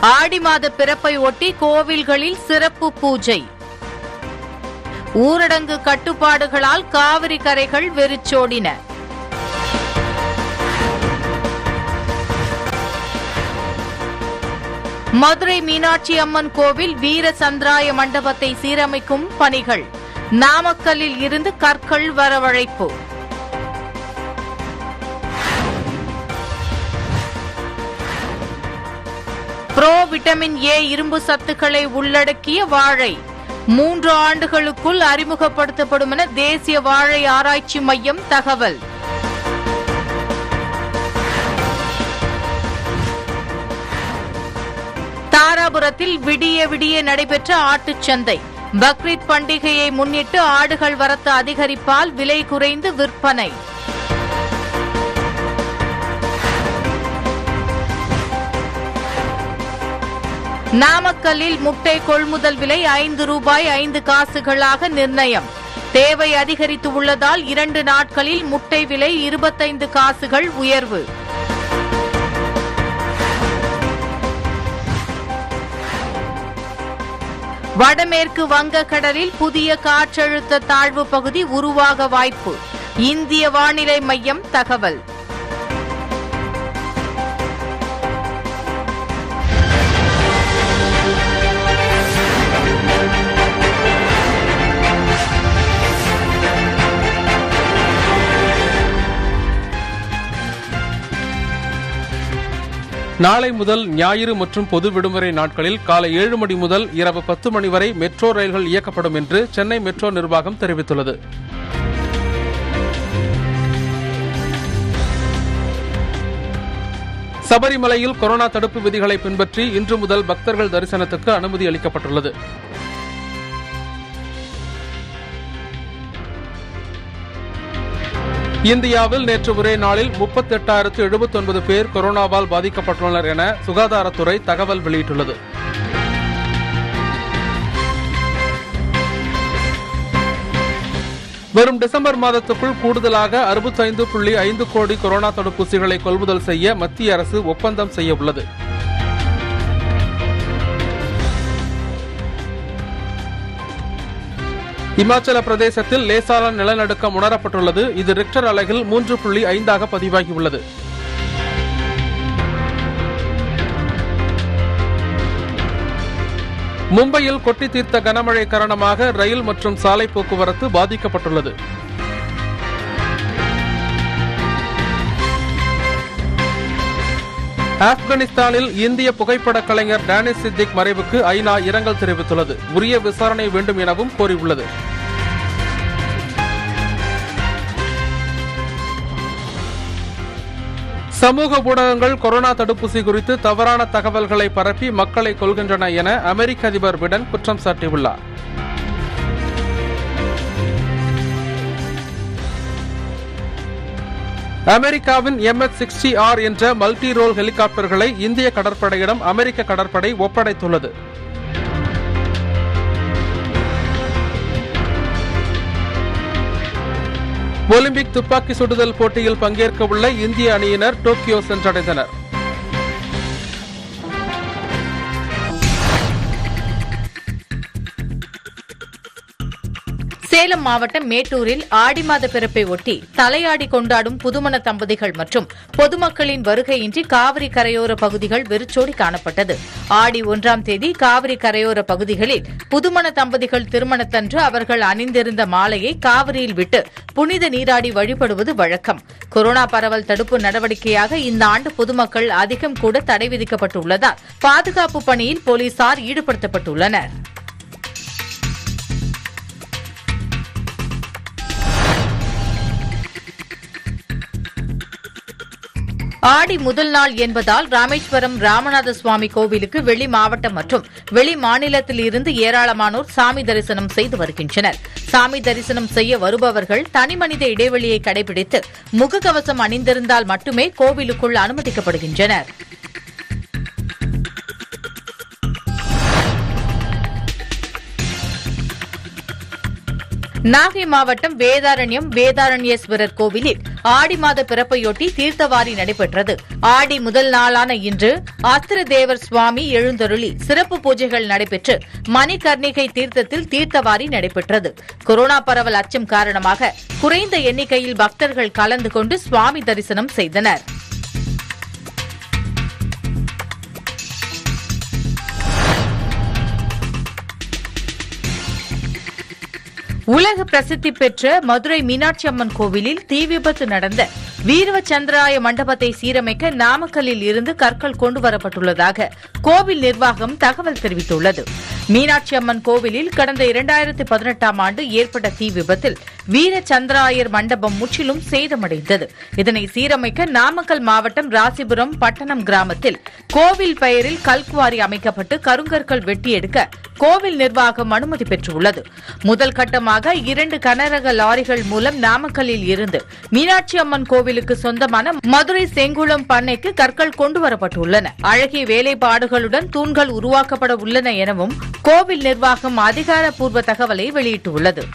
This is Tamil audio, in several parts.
ஆடி மாத பிறப்பை ஒட்டி கோவில்களில் சிறப்பு பூஜை ஊரடங்கு கட்டுப்பாடுகளால் காவிரி கரைகள் வெறிச்சோடின மதுரை மீனாட்சி அம்மன் கோவில் வீர சந்திராய மண்டபத்தை சீரமைக்கும் பணிகள் நாமக்கல்லில் இருந்து கற்கள் வரவழைப்பு புரோ விட்டமின் ஏ இரும்பு சத்துக்களை உள்ளடக்கிய வாழை மூன்று ஆண்டுகளுக்குள் அறிமுகப்படுத்தப்படும் என தேசிய வாழை ஆராய்ச்சி மையம் தகவல் தாராபுரத்தில் விடிய விடிய நடைபெற்ற ஆட்டுச் சந்தை பக்ரீத் பண்டிகையை முன்னிட்டு ஆடுகள் வரத்து அதிகரிப்பால் விலை குறைந்து விற்பனை நாமக்கல்லில் முட்டை கொள்முதல் விலை ஐந்து ரூபாய் ஐந்து காசுகளாக நிர்ணயம் தேவை அதிகரித்து உள்ளதால் இரண்டு நாட்களில் முட்டை விலை இருபத்தைந்து காசுகள் உயர்வு வடமேற்கு வங்கக்கடலில் புதிய காற்றழுத்த தாழ்வு பகுதி உருவாக வாய்ப்பு இந்திய வானிலை மையம் தகவல் நாளை முதல் ஞாயிறு மற்றும் பொது விடுமுறை நாட்களில் காலை ஏழு மணி முதல் இரவு பத்து மணி வரை மெட்ரோ ரயில்கள் இயக்கப்படும் என்று சென்னை மெட்ரோ நிர்வாகம் தெரிவித்துள்ளது சபரிமலையில் கொரோனா தடுப்பு விதிகளை பின்பற்றி இன்று முதல் பக்தர்கள் தரிசனத்துக்கு அனுமதி அளிக்கப்பட்டுள்ளது இந்தியாவில் நேற்று ஒரே நாளில் முப்பத்தி எட்டாயிரத்து எழுபத்தி ஒன்பது பேர் கொரோனாவால் பாதிக்கப்பட்டுள்ளனர் என சுகாதாரத்துறை தகவல் வெளியிட்டுள்ளது வரும் டிசம்பர் மாதத்துக்குள் கூடுதலாக அறுபத்தைந்து புள்ளி ஐந்து கோடி கொரோனா தடுப்பூசிகளை கொள்முதல் செய்ய மத்திய அரசு ஒப்பந்தம் செய்ய உள்ளது இமாச்சல பிரதேசத்தில் லேசான நிலநடுக்கம் உணரப்பட்டுள்ளது இது ரிக்டர் அலகில் மூன்று புள்ளி ஐந்தாக பதிவாகியுள்ளது மும்பையில் கொட்டி தீர்த்த கனமழை காரணமாக ரயில் மற்றும் சாலை போக்குவரத்து பாதிக்கப்பட்டுள்ளது ஆப்கானிஸ்தானில் இந்திய புகைப்பட கலைஞர் டேனிஸ் சித்திக் மறைவுக்கு ஐநா இரங்கல் தெரிவித்துள்ளது உரிய விசாரணை வேண்டும் எனவும் கோரியுள்ளது சமூக ஊடகங்கள் கொரோனா தடுப்பூசி குறித்து தவறான தகவல்களை பரப்பி மக்களை கொள்கின்றன என அமெரிக்க அதிபர் பிடன் குற்றம் சாட்டியுள்ளார் அமெரிக்காவின் எம்எச் சிக்ஸ்டி ஆர் என்ற மல்டி ரோல் ஹெலிகாப்டர்களை இந்திய கடற்படையிடம் அமெரிக்க கடற்படை ஒப்படைத்துள்ளது ஒலிம்பிக் துப்பாக்கி சுடுதல் போட்டியில் பங்கேற்க உள்ள இந்திய அணியினர் டோக்கியோ சென்றடைந்தனர் சேலம் மாவட்டம் மேட்டூரில் ஆடி மாத பிறப்பை ஒட்டி தலையாடி கொண்டாடும் புதுமண தம்பதிகள் மற்றும் பொதுமக்களின் வருகையின்றி காவிரி கரையோர பகுதிகள் வெறிச்சோடி காணப்பட்டது ஆடி ஒன்றாம் தேதி காவிரி கரையோர பகுதிகளில் புதுமண தம்பதிகள் திருமணத்தன்று அவர்கள் அணிந்திருந்த மாலையை காவிரியில் விட்டு புனித நீராடி வழிபடுவது வழக்கம் கொரோனா பரவல் தடுப்பு நடவடிக்கையாக இந்த ஆண்டு பொதுமக்கள் அதிகம் கூட தடை விதிக்கப்பட்டுள்ளதால் பாதுகாப்பு பணியில் போலீசார் ஈடுபடுத்தப்பட்டுள்ளனா் ஆடி முதல் நாள் என்பதால் ராமேஸ்வரம் ராமநாத சுவாமி கோவிலுக்கு வெளி மாவட்டம் மற்றும் வெளி மாநிலத்தில் இருந்து ஏராளமானோர் சாமி தரிசனம் செய்து வருகின்றனர் சாமி தரிசனம் செய்ய வருபவர்கள் தனிமனித இடைவெளியை கடைபிடித்து முகக்கவசம் அணிந்திருந்தால் மட்டுமே கோவிலுக்குள் அனுமதிக்கப்படுகின்றனர் நாகை மாவட்டம் வேதாரண்யம் வேதாரண்யேஸ்வரர் கோவிலில் ஆடி மாத பிறப்பையொட்டி தீர்த்தவாரி நடைபெற்றது ஆடி முதல் நாளான இன்று அஸ்திர தேவர் சுவாமி எழுந்தருளி சிறப்பு பூஜைகள் நடைபெற்று மணிகர்ணிகை தீர்த்தத்தில் தீர்த்தவாரி நடைபெற்றது கொரோனா பரவல் அச்சம் காரணமாக குறைந்த எண்ணிக்கையில் பக்தர்கள் கலந்து கொண்டு சுவாமி தரிசனம் செய்தனா் உலக பிரசித்தி பெற்ற மதுரை மீனாட்சி அம்மன் கோவிலில் தீ விபத்து நடந்த வீரவச்சந்திராய மண்டபத்தை சீரமைக்க நாமக்கல்லில் இருந்து கற்கள் கொண்டுவரப்பட்டுள்ளதாக கோவில் நிர்வாகம் தகவல் தெரிவித்துள்ளது மீனாட்சி அம்மன் கோவிலில் கடந்த இரண்டாயிரத்தி பதினெட்டாம் ஆண்டு ஏற்பட்ட தீ விபத்தில் வீரச்சந்திராயர் மண்டபம் முற்றிலும் சேதமடைந்தது இதனை சீரமைக்க நாமக்கல் மாவட்டம் ராசிபுரம் பட்டணம் கிராமத்தில் கோவில் பெயரில் கல்குவாரி அமைக்கப்பட்டு கருங்கற்கள் வெட்டி எடுக்க கோவில் நிர்வாகம் அனுமதி பெற்றுள்ளது முதல் கட்டமாக இரண்டு கனரக லாரிகள் மூலம் நாமக்கல்லில் இருந்து மீனாட்சி அம்மன் கோவிலுக்கு சொந்தமான மதுரை செங்குளம் பண்ணைக்கு கற்கள் கொண்டுவரப்பட்டுள்ளன அழகிய வேலைப்பாடுகளுடன் தூண்கள் உருவாக்கப்பட உள்ளன எனவும் கோவில் நிர்வாகம் அதிகாரப்பூர்வ தகவலை வெளியிட்டுள்ளது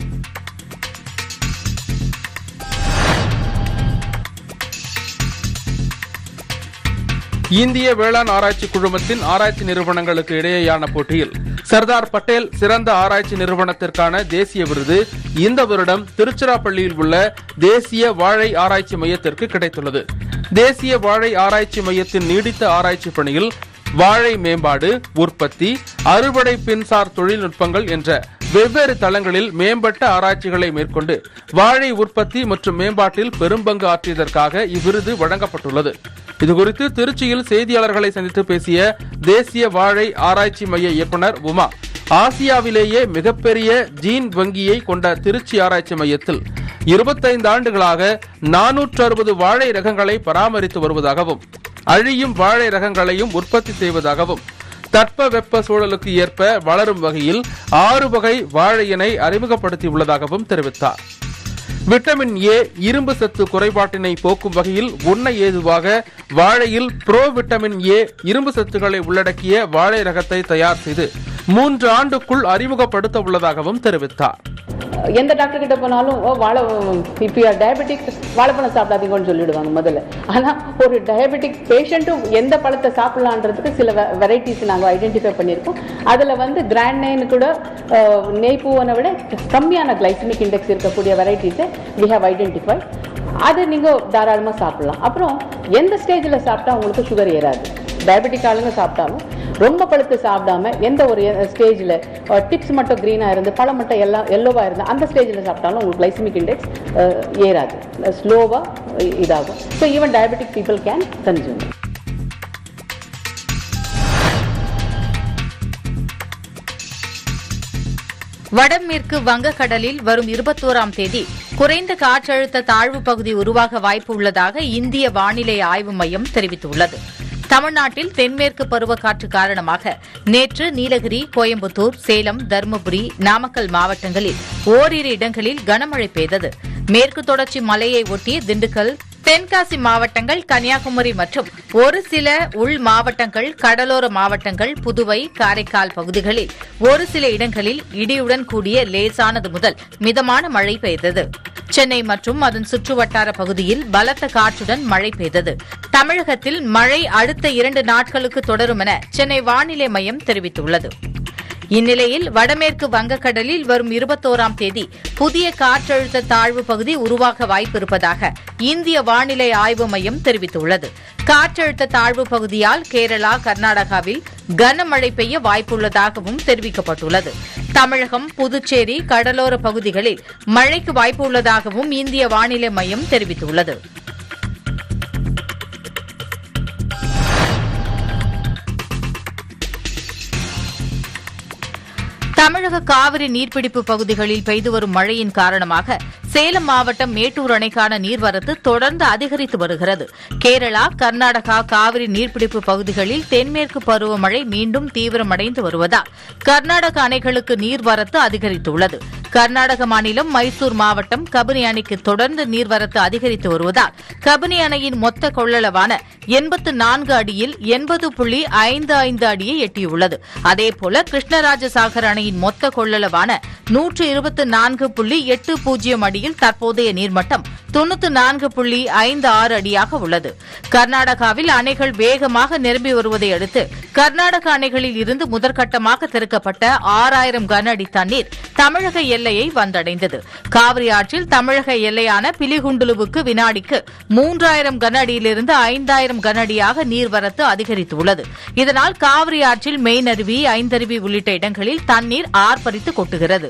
இந்திய வேளாண் ஆராய்ச்சி குழுமத்தின் ஆராய்ச்சி நிறுவனங்களுக்கு இடையேயான போட்டியில் சர்தார் பட்டேல் சிறந்த ஆராய்ச்சி நிறுவனத்திற்கான தேசிய விருது இந்த வருடம் திருச்சிராப்பள்ளியில் உள்ள தேசிய வாழை ஆராய்ச்சி மையத்திற்கு கிடைத்துள்ளது தேசிய வாழை ஆராய்ச்சி மையத்தின் நீடித்த ஆராய்ச்சி பணியில் வாழை மேம்பாடு உற்பத்தி அறுவடை பின்சார் தொழில்நுட்பங்கள் என்ற வெவ்வேறு தளங்களில் மேம்பட்ட ஆராய்ச்சிகளை மேற்கொண்டு வாழை உற்பத்தி மற்றும் மேம்பாட்டில் பெரும்பங்கு ஆற்றியதற்காக இவ்விருது வழங்கப்பட்டுள்ளது இதுகுறித்து திருச்சியில் செய்தியாளர்களை சந்தித்து பேசிய தேசிய வாழை ஆராய்ச்சி மைய இயக்குனர் உமா ஆசியாவிலேயே மிகப்பெரிய ஜீன் வங்கியை கொண்ட திருச்சி ஆராய்ச்சி மையத்தில் இருபத்தைந்து ஆண்டுகளாக நானூற்று அறுபது வாழை ரகங்களை பராமரித்து வருவதாகவும் அழியும் வாழை ரகங்களையும் உற்பத்தி செய்வதாகவும் தட்ப வெப்ப சூழலுக்கு ஏற்ப வளரும் வகையில் ஆறு வகை வாழையினை அறிமுகப்படுத்தியுள்ளதாகவும் தெரிவித்தார் விட்டமின் ஏ இரும்பு சத்து குறைபாட்டினை போக்கும் வகையில் உண்ண ஏதுவாக வாழையில் புரோ விட்டமின் ஏ இரும்பு சத்துக்களை உள்ளடக்கிய வாழை ரகத்தை தயார் செய்து மூன்று ஆண்டுக்குள் அறிமுகப்படுத்த உள்ளதாகவும் தெரிவித்தார் எந்த டாக்டர் கிட்ட போனாலும் ஓ வாழை இப்போ டயபெட்டிக் வாழைப்பழம் சாப்பிடாதீங்கன்னு சொல்லிடுவாங்க முதல்ல ஆனால் ஒரு டயபெட்டிக் பேஷண்ட்டும் எந்த பழத்தை சாப்பிடலான்றதுக்கு சில வெரைட்டிஸ் நாங்கள் ஐடென்டிஃபை பண்ணியிருக்கோம் அதில் வந்து கிராண்ட் நைனு கூட அஹ், நெய் பூவனை விட கம்மியான கிளைசமிக் இண்டெக்ஸ் இருக்கக்கூடிய வெரைட்டிஸை வி ஹவ் ஐடென்டிஃபை அதை நீங்கள் தாராளமாக சாப்பிடலாம் அப்புறம் எந்த ஸ்டேஜில் சாப்பிட்டா உங்களுக்கு சுகர் ஏறாது டயபெட்டிக் ஆளுங்க சாப்பிட்டாலும் ரொம்ப பழுத்து சாப்பிடாம எந்த ஒரு ஸ்டேஜில் டிப்ஸ் மட்டும் க்ரீனாக இருந்து பழம் மட்டும் எல்லாம் எல்லோவாக இருந்து அந்த ஸ்டேஜில் சாப்பிட்டாலும் உங்களுக்கு கிளைசமிக் இண்டெக்ஸ் ஏறாது ஸ்லோவாக இதாகும் so even diabetic people can consume வடமேற்கு வங்கக்கடலில் வரும் இருபத்தோராம் தேதி குறைந்த காற்றழுத்த தாழ்வு பகுதி உருவாக வாய்ப்பு உள்ளதாக இந்திய வானிலை ஆய்வு மையம் தெரிவித்துள்ளது தமிழ்நாட்டில் தென்மேற்கு பருவக்காற்று காரணமாக நேற்று நீலகிரி கோயம்புத்தூர் சேலம் தருமபுரி நாமக்கல் மாவட்டங்களில் ஓரிரு இடங்களில் கனமழை பெய்தது மேற்கு தொடர்ச்சி மலையை ஒட்டிய திண்டுக்கல் தென்காசி மாவட்டங்கள் கன்னியாகுமரி மற்றும் ஒரு சில உள் மாவட்டங்கள் கடலோர மாவட்டங்கள் புதுவை காரைக்கால் பகுதிகளில் ஒரு சில இடங்களில் இடியுடன் கூடிய லேசானது முதல் மிதமான மழை பெய்தது சென்னை மற்றும் அதன் சுற்றுவட்டார பகுதியில் பலத்த காற்றுடன் மழை பெய்தது தமிழகத்தில் மழை அடுத்த இரண்டு நாட்களுக்கு தொடரும் என சென்னை வானிலை மையம் தெரிவித்துள்ளது இந்நிலையில் வடமேற்கு வங்கக்கடலில் வரும் இருபத்தோராம் தேதி புதிய காற்றழுத்த தாழ்வு பகுதி உருவாக வாய்ப்பிருப்பதாக இந்திய வானிலை ஆய்வு மையம் தெரிவித்துள்ளது காற்றழுத்த தாழ்வு பகுதியால் கேரளா கர்நாடகாவில் கனமழை பெய்ய வாய்ப்புள்ளதாகவும் தெரிவிக்கப்பட்டுள்ளது தமிழகம் புதுச்சேரி கடலோர பகுதிகளில் மழைக்கு வாய்ப்புள்ளதாகவும் இந்திய வானிலை மையம் தெரிவித்துள்ளது தமிழக காவிரி நீர்பிடிப்பு பகுதிகளில் பெய்து வரும் மழையின் காரணமாக சேலம் மாவட்டம் மேட்டூர் அணைக்கான நீர்வரத்து தொடர்ந்து அதிகரித்து வருகிறது கேரளா கர்நாடகா காவிரி நீர்பிடிப்பு பகுதிகளில் தென்மேற்கு பருவமழை மீண்டும் தீவிரமடைந்து வருவதால் கர்நாடக அணைகளுக்கு நீர்வரத்து அதிகரித்துள்ளது கர்நாடக மாநிலம் மைசூர் மாவட்டம் கபினி அணைக்கு தொடர்ந்து நீர்வரத்து அதிகரித்து வருவதால் கபினி அணையின் மொத்த கொள்ளளவான எண்பத்து நான்கு அடியில் எண்பது புள்ளி ஐந்து ஐந்து அடியை எட்டியுள்ளது அதேபோல கிருஷ்ணராஜசாகர் அணையின் மொத்த கொள்ளளவான நூற்று இருபத்து நான்கு புள்ளி எட்டு பூஜ்ஜியம் அடியில் தற்போதைய நீர்மட்டம் தொண்ணூற்று நான்கு புள்ளி ஐந்து ஆறு அடியாக உள்ளது கர்நாடகாவில் அணைகள் வேகமாக நிரம்பி வருவதை அடுத்து கர்நாடக அணைகளில் இருந்து முதற்கட்டமாக திறக்கப்பட்ட ஆறாயிரம் கன அடி தண்ணீர் தமிழக எல்லையை வந்தடைந்தது காவிரி ஆற்றில் தமிழக எல்லையான பிலிகுண்டுலுவுக்கு வினாடிக்கு மூன்றாயிரம் கன அடியிலிருந்து ஐந்தாயிரம் கன அடியாக நீர்வரத்து அதிகரித்துள்ளது இதனால் காவிரி ஆற்றில் மெயினருவி ஐந்தருவி உள்ளிட்ட இடங்களில் தண்ணீர் ஆர்ப்பரித்து கொட்டுகிறது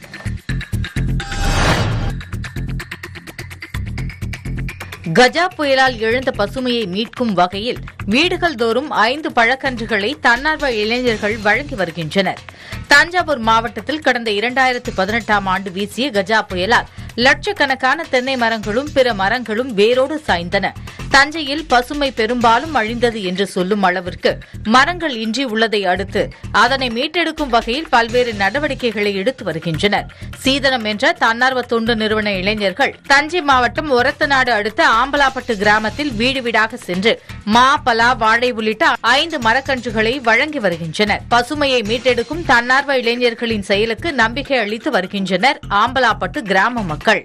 கஜா புயலால் எழுந்த பசுமையை மீட்கும் வகையில் வீடுகள் தோறும் ஐந்து பழக்கன்றுகளை தன்னார்வ இளைஞர்கள் வழங்கி வருகின்றனர் தஞ்சாவூர் மாவட்டத்தில் கடந்த இரண்டாயிரத்து பதினெட்டாம் ஆண்டு வீசிய கஜா புயலால் லட்சக்கணக்கான தென்னை மரங்களும் பிற மரங்களும் வேரோடு சாய்ந்தன தஞ்சையில் பசுமை பெரும்பாலும் அழிந்தது என்று சொல்லும் அளவிற்கு மரங்கள் இன்றி உள்ளதை அடுத்து அதனை மீட்டெடுக்கும் வகையில் பல்வேறு நடவடிக்கைகளை எடுத்து வருகின்றனர் சீதனம் என்ற தன்னார்வ தொண்டு நிறுவன இளைஞர்கள் தஞ்சை மாவட்டம் ஒரத்தநாடு அடுத்த ஆம்பலாப்பட்டு கிராமத்தில் வீடு வீடாக சென்று மா பலா வாழை உள்ளிட்ட ஐந்து மரக்கன்றுகளை வழங்கி வருகின்றனர் பசுமையை மீட்டெடுக்கும் தன்னார்வ இளைஞர்களின் செயலுக்கு நம்பிக்கை அளித்து வருகின்றனர் ஆம்பலாப்பட்டு கிராம மக்கள்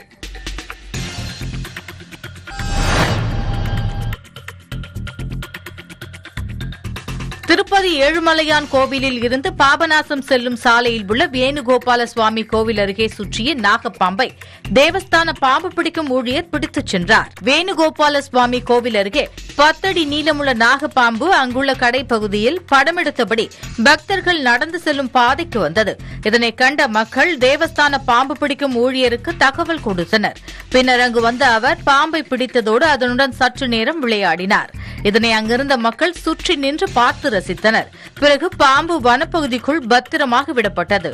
திருப்பதி ஏழுமலையான் கோவிலில் இருந்து பாபநாசம் செல்லும் சாலையில் உள்ள வேணுகோபால சுவாமி கோவில் அருகே சுற்றிய நாகப்பாம்பை தேவஸ்தான பாம்பு பிடிக்கும் ஊழியர் பிடித்துச் சென்றார் வேணுகோபால சுவாமி கோவில் அருகே பத்தடி நீளமுள்ள நாகப்பாம்பு அங்குள்ள கடைப்பகுதியில் படமெடுத்தபடி பக்தர்கள் நடந்து செல்லும் பாதைக்கு வந்தது இதனை கண்ட மக்கள் தேவஸ்தான பாம்பு பிடிக்கும் ஊழியருக்கு தகவல் கொடுத்தனர் பின்னர் அங்கு வந்த அவர் பாம்பை பிடித்ததோடு அதனுடன் சற்று நேரம் விளையாடினார் இதனை அங்கிருந்த மக்கள் சுற்றி நின்று பார்த்து ரசித்தனர் பிறகு பாம்பு வனப்பகுதிக்குள் பத்திரமாக விடப்பட்டது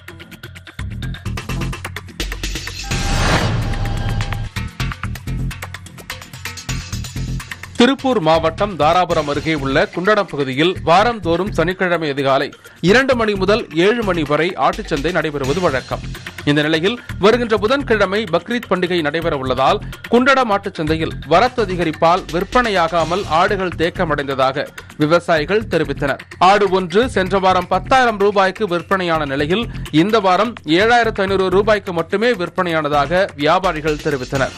திருப்பூர் மாவட்டம் தாராபுரம் அருகே உள்ள குண்டடம் பகுதியில் வாரந்தோறும் சனிக்கிழமை அதிகாலை இரண்டு மணி முதல் ஏழு மணி வரை ஆட்டுச்சந்தை நடைபெறுவது வழக்கம் இந்த நிலையில் வருகின்ற புதன்கிழமை பக்ரீத் பண்டிகை நடைபெற உள்ளதால் குண்டடம் ஆட்டுச்சந்தையில் வரத்து அதிகரிப்பால் விற்பனையாகாமல் ஆடுகள் தேக்கமடைந்ததாக விவசாயிகள் தெரிவித்தனர் ஆடு ஒன்று சென்ற வாரம் பத்தாயிரம் ரூபாய்க்கு விற்பனையான நிலையில் இந்த வாரம் ஏழாயிரத்து ஐநூறு ரூபாய்க்கு மட்டுமே விற்பனையானதாக வியாபாரிகள் தெரிவித்தனர்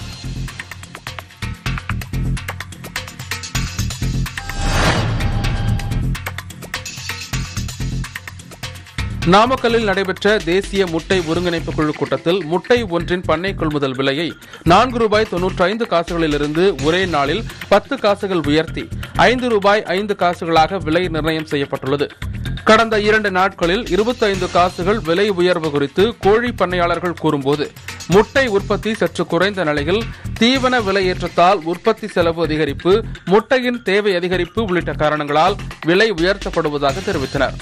நாமக்கல்லில் நடைபெற்ற தேசிய முட்டை ஒருங்கிணைப்பு குழு கூட்டத்தில் முட்டை ஒன்றின் பண்ணை கொள்முதல் விலையை நான்கு ரூபாய் தொன்னூற்றி ஐந்து காசுகளிலிருந்து ஒரே நாளில் பத்து காசுகள் உயர்த்தி ஐந்து ரூபாய் ஐந்து காசுகளாக விலை நிர்ணயம் செய்யப்பட்டுள்ளது கடந்த இரண்டு நாட்களில் இருபத்தைந்து காசுகள் விலை உயர்வு குறித்து கோழி பண்ணையாளர்கள் கூறும்போது முட்டை உற்பத்தி சற்று குறைந்த நிலையில் தீவன விலை ஏற்றத்தால் உற்பத்தி செலவு அதிகரிப்பு முட்டையின் தேவை அதிகரிப்பு உள்ளிட்ட காரணங்களால் விலை உயர்த்தப்படுவதாக தெரிவித்தனர்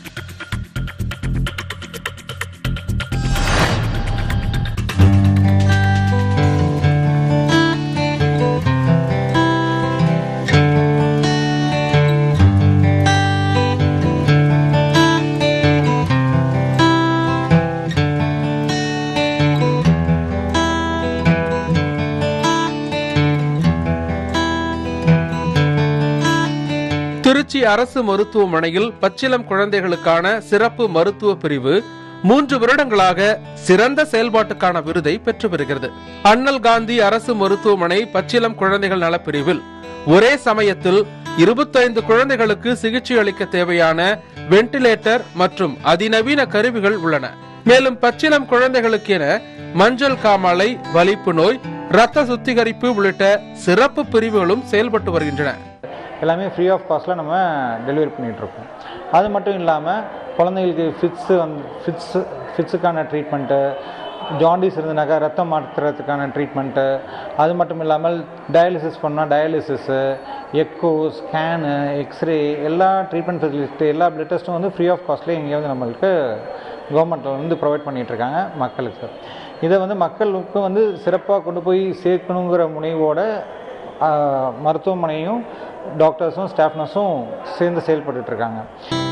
திருச்சி அரசு மருத்துவமனையில் பச்சிளம் குழந்தைகளுக்கான சிறப்பு மருத்துவ பிரிவு மூன்று வருடங்களாக சிறந்த செயல்பாட்டுக்கான விருதை பெற்று வருகிறது அண்ணல் காந்தி அரசு மருத்துவமனை பச்சிளம் குழந்தைகள் நலப்பிரிவில் ஒரே சமயத்தில் இருபத்தைந்து குழந்தைகளுக்கு சிகிச்சை அளிக்க தேவையான வெண்டிலேட்டர் மற்றும் அதிநவீன கருவிகள் உள்ளன மேலும் பச்சிளம் குழந்தைகளுக்கென மஞ்சள் காமாலை வலிப்பு நோய் இரத்த சுத்திகரிப்பு உள்ளிட்ட சிறப்பு பிரிவுகளும் செயல்பட்டு வருகின்றன எல்லாமே ஃப்ரீ ஆஃப் காஸ்ட்டில் நம்ம டெலிவரி பண்ணிகிட்ருக்கோம் அது மட்டும் இல்லாமல் குழந்தைங்களுக்கு ஃபிட்ஸு வந்து ஃபிட்ஸு ஃபிட்ஸுக்கான ட்ரீட்மெண்ட்டு ஜாண்டிஸ் இருந்தனாக்கா ரத்தம் மாற்றுறதுக்கான ட்ரீட்மெண்ட்டு அது மட்டும் இல்லாமல் டயாலிசிஸ் பண்ணால் டயாலிசிஸு எக்கோ ஸ்கேனு எக்ஸ்ரே எல்லா ட்ரீட்மெண்ட் ஃபெசிலிட்டி எல்லா பிளட் டெஸ்ட்டும் வந்து ஃப்ரீ ஆஃப் காஸ்ட்லேயே இங்கே வந்து நம்மளுக்கு கவர்மெண்ட்டில் வந்து ப்ரொவைட் பண்ணிகிட்ருக்காங்க மக்களுக்கு இதை வந்து மக்களுக்கு வந்து சிறப்பாக கொண்டு போய் சேர்க்கணுங்கிற முனைவோட ஆஹ், மருத்துவமனையும் டாக்டர்ஸும் ஸ்டாஃப் நர்ஸும் சேர்ந்து செயல்பட்டுட்டு இருக்காங்க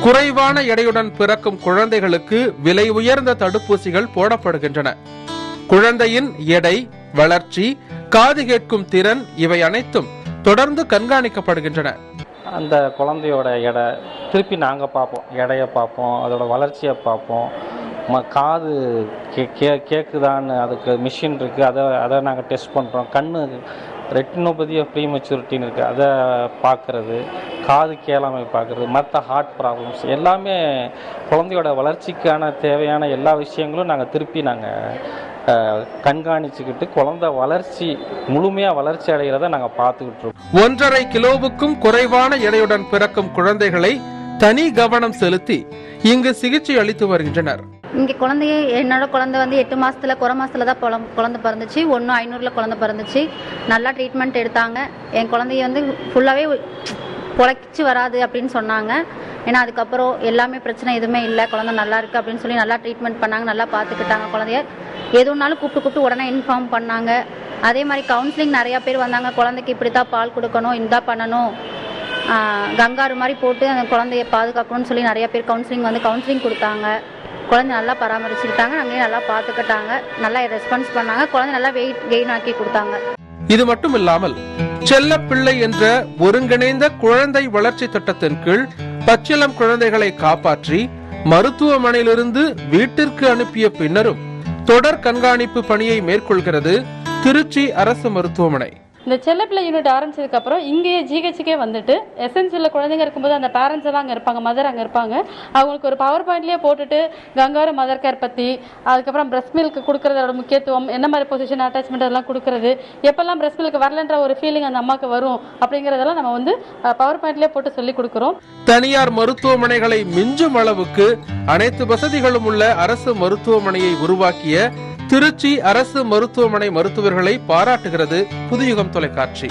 குறைவான எடையுடன் பிறக்கும் குழந்தைகளுக்கு விலை உயர்ந்த தடுப்பூசிகள் போடப்படுகின்றன குழந்தையின் எடை வளர்ச்சி காது கேட்கும் திறன் இவை அனைத்தும் தொடர்ந்து கண்காணிக்கப்படுகின்றன அந்த குழந்தையோட எடை திருப்பி நாங்கள் பார்ப்போம் எடையை பார்ப்போம் அதோட வளர்ச்சியை பார்ப்போம் ம காது கே கே கேட்குதான்னு அதுக்கு மிஷின் இருக்குது அதை அதை நாங்கள் டெஸ்ட் பண்ணுறோம் கண்ணு ரெட்டினோபதி ப்ரீ மெச்சூரிட்டின்னு இருக்குது அதை பார்க்குறது காது கேளாமை பார்க்குறது மற்ற ஹார்ட் ப்ராப்ளம்ஸ் எல்லாமே குழந்தையோட வளர்ச்சிக்கான தேவையான எல்லா விஷயங்களும் நாங்கள் திருப்பி நாங்கள் கண்காணிச்சுக்கிட்டு குழந்தை வளர்ச்சி முழுமையாக வளர்ச்சி அடைகிறத நாங்கள் பார்த்துக்கிட்டு இருக்கோம் ஒன்றரை கிலோவுக்கும் குறைவான எடையுடன் பிறக்கும் குழந்தைகளை தனி கவனம் செலுத்தி இங்கு சிகிச்சை அளித்து வருகின்றனர் இங்கே குழந்தைய என்னோட குழந்தை வந்து எட்டு மாசத்துல குறை மாசத்துல தான் குழம் குழந்தை பிறந்துச்சு ஒன்று ஐநூறில் குழந்தை பிறந்துச்சு நல்லா ட்ரீட்மெண்ட் எடுத்தாங்க என் குழந்தைய வந்து ஃபுல்லாகவே பொழைச்சி வராது அப்படின்னு சொன்னாங்க ஏன்னா அதுக்கப்புறம் எல்லாமே பிரச்சனை எதுவுமே இல்லை குழந்தை நல்லா இருக்கு அப்படின்னு சொல்லி நல்லா ட்ரீட்மெண்ட் பண்ணாங்க நல்லா பார்த்துக்கிட்டாங்க குழந்தைய எதுனாலும் கூப்பிட்டு கூப்பிட்டு உடனே இன்ஃபார்ம் பண்ணாங்க அதே மாதிரி கவுன்சிலிங் நிறையா பேர் வந்தாங்க குழந்தைக்கு இப்படி தான் பால் கொடுக்கணும் இந்த பண்ணணும் ஆஹ் கங்காரு மாதிரி போட்டு அந்த குழந்தைய பாதுகாக்கணும்னு சொல்லி நிறைய பேர் கவுன்சிலிங் வந்து கவுன்சிலிங் கொடுத்தாங்க குழந்தை நல்லா பராமரிச்சுக்கிட்டாங்க அங்கேயும் நல்லா பார்த்துக்கிட்டாங்க நல்லா ரெஸ்பான்ஸ் பண்ணாங்க குழந்தை நல்லா வெயிட் கெயின் ஆக்கி கொடுத்தாங்க இது மட்டும் இல்லாமல் செல்ல பிள்ளை என்ற ஒருங்கிணைந்த குழந்தை வளர்ச்சி திட்டத்தின் கீழ் பச்சிளம் குழந்தைகளை காப்பாற்றி மருத்துவமனையிலிருந்து வீட்டிற்கு அனுப்பிய பின்னரும் தொடர் கண்காணிப்பு பணியை மேற்கொள்கிறது திருச்சி அரசு மருத்துவமனை இந்த செல்லப்பிள்ளை யூனிட் ஆரம்பிச்சதுக்கு அப்புறம் இங்கேயே ஜிஹெச்சுக்கே வந்துட்டு எசென்சியல்ல குழந்தைங்க இருக்கும்போது அந்த பேரண்ட்ஸ் எல்லாம் அங்கே இருப்பாங்க மதர் அங்கே இருப்பாங்க அவங்களுக்கு ஒரு பவர் பாயிண்ட்லேயே போட்டுட்டு கங்காரு மதர் கேர் பற்றி அதுக்கப்புறம் பிரஸ்ட் மில்க் கொடுக்கறதோட முக்கியத்துவம் என்ன மாதிரி பொசிஷன் அட்டாச்மெண்ட் அதெல்லாம் கொடுக்கறது எப்பெல்லாம் பிரஸ்ட் மில்க் வரலன்ற ஒரு ஃபீலிங் அந்த அம்மாவுக்கு வரும் அப்படிங்கிறதெல்லாம் நம்ம வந்து பவர் பாயிண்ட்லேயே போட்டு சொல்லி கொடுக்குறோம் தனியார் மருத்துவமனைகளை மிஞ்சும் அளவுக்கு அனைத்து வசதிகளும் உள்ள அரசு மருத்துவமனையை உருவாக்கிய திருச்சி அரசு மருத்துவமனை மருத்துவர்களை பாராட்டுகிறது புதுயுகம் தொலைக்காட்சி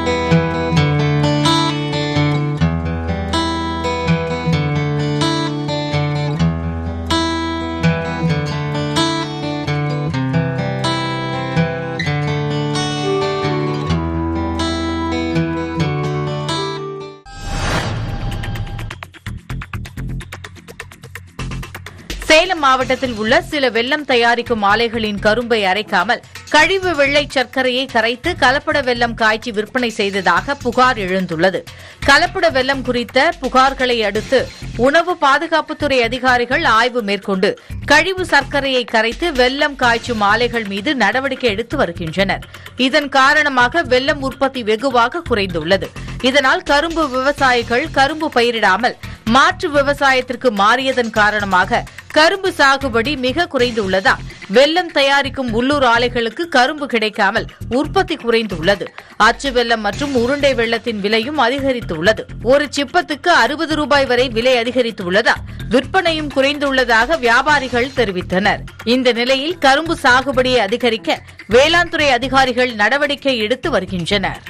சேலம் மாவட்டத்தில் உள்ள சில வெல்லம் தயாரிக்கும் ஆலைகளின் கரும்பை அரைக்காமல் கழிவு வெள்ளை சர்க்கரையை கரைத்து கலப்பட வெல்லம் காய்ச்சி விற்பனை செய்ததாக புகார் எழுந்துள்ளது கலப்பட வெல்லம் குறித்த புகார்களை அடுத்து உணவு பாதுகாப்புத்துறை அதிகாரிகள் ஆய்வு மேற்கொண்டு கழிவு சர்க்கரையை கரைத்து வெல்லம் காய்ச்சும் ஆலைகள் மீது நடவடிக்கை எடுத்து வருகின்றனர் இதன் காரணமாக வெல்லம் உற்பத்தி வெகுவாக குறைந்துள்ளது இதனால் கரும்பு விவசாயிகள் கரும்பு பயிரிடாமல் மாற்று விவசாயத்திற்கு மாறியதன் காரணமாக கரும்பு சாகுபடி மிக குறைந்துள்ளதால் வெல்லம் தயாரிக்கும் உள்ளூர் ஆலைகளுக்கு கரும்பு கிடைக்காமல் உற்பத்தி குறைந்துள்ளது அச்சு வெல்லம் மற்றும் உருண்டை வெள்ளத்தின் விலையும் அதிகரித்துள்ளது ஒரு சிப்பத்துக்கு அறுபது ரூபாய் வரை விலை அதிகரித்துள்ளதால் விற்பனையும் குறைந்துள்ளதாக வியாபாரிகள் தெரிவித்தனர் இந்த நிலையில் கரும்பு சாகுபடியை அதிகரிக்க வேளாண் துறை அதிகாரிகள் நடவடிக்கை எடுத்து வருகின்றனர்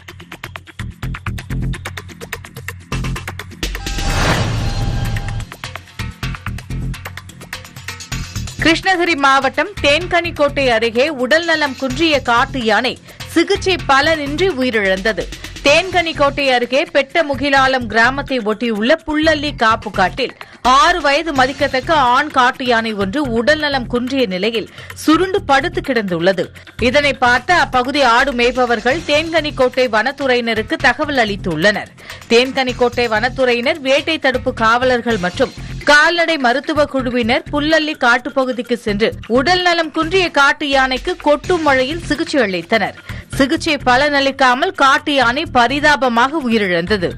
கிருஷ்ணகிரி மாவட்டம் தேன்கனிக்கோட்டை அருகே உடல்நலம் குன்றிய காட்டு யானை சிகிச்சை பலனின்றி உயிரிழந்தது தேன்கனிக்கோட்டை அருகே பெட்ட முகிலாலம் கிராமத்தை ஒட்டியுள்ள புல்லல்லி காப்பு காட்டில் ஆறு வயது மதிக்கத்தக்க ஆண் காட்டு யானை ஒன்று உடல்நலம் குன்றிய நிலையில் சுருண்டு படுத்து கிடந்துள்ளது இதனை பார்த்த அப்பகுதி ஆடு மேய்ப்பவர்கள் தேன்கனிக்கோட்டை வனத்துறையினருக்கு தகவல் அளித்துள்ளனர் தேன்கனிக்கோட்டை வனத்துறையினர் வேட்டை தடுப்பு காவலர்கள் மற்றும் கால்நடை மருத்துவ குழுவினர் புல்லல்லி காட்டுப்பகுதிக்கு சென்று உடல் நலம் குன்றிய காட்டு யானைக்கு கொட்டும் மழையில் சிகிச்சை அளித்தனர் சிகிச்சை பலனளிக்காமல் காட்டு யானை பரிதாபமாக உயிரிழந்தது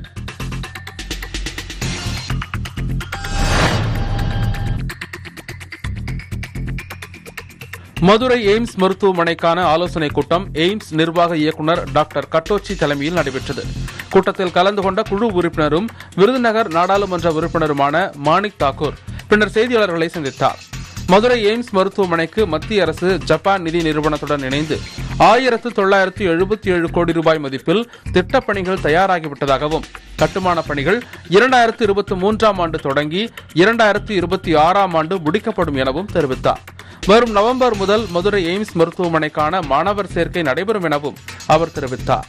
மதுரை எய்ம்ஸ் மருத்துவமனைக்கான ஆலோசனைக் கூட்டம் எய்ம்ஸ் நிர்வாக இயக்குநர் டாக்டர் கட்டோச்சி தலைமையில் நடைபெற்றது கூட்டத்தில் கலந்து கொண்ட குழு உறுப்பினரும் விருதுநகர் நாடாளுமன்ற உறுப்பினருமான மாணிக் தாக்கூர் பின்னர் செய்தியாளர்களை சந்தித்தார் மதுரை எய்ம்ஸ் மருத்துவமனைக்கு மத்திய அரசு ஜப்பான் நிதி நிறுவனத்துடன் இணைந்து ஆயிரத்து தொள்ளாயிரத்து எழுபத்தி ஏழு கோடி ரூபாய் மதிப்பில் திட்டப்பணிகள் தயாராகிவிட்டதாகவும் கட்டுமான பணிகள் இரண்டாயிரத்து இருபத்தி மூன்றாம் ஆண்டு தொடங்கி இரண்டாயிரத்து இருபத்தி ஆறாம் ஆண்டு முடிக்கப்படும் எனவும் தெரிவித்தார் வரும் நவம்பர் முதல் மதுரை எய்ம்ஸ் மருத்துவமனைக்கான மாணவர் சேர்க்கை நடைபெறும் எனவும் அவர் தெரிவித்தார்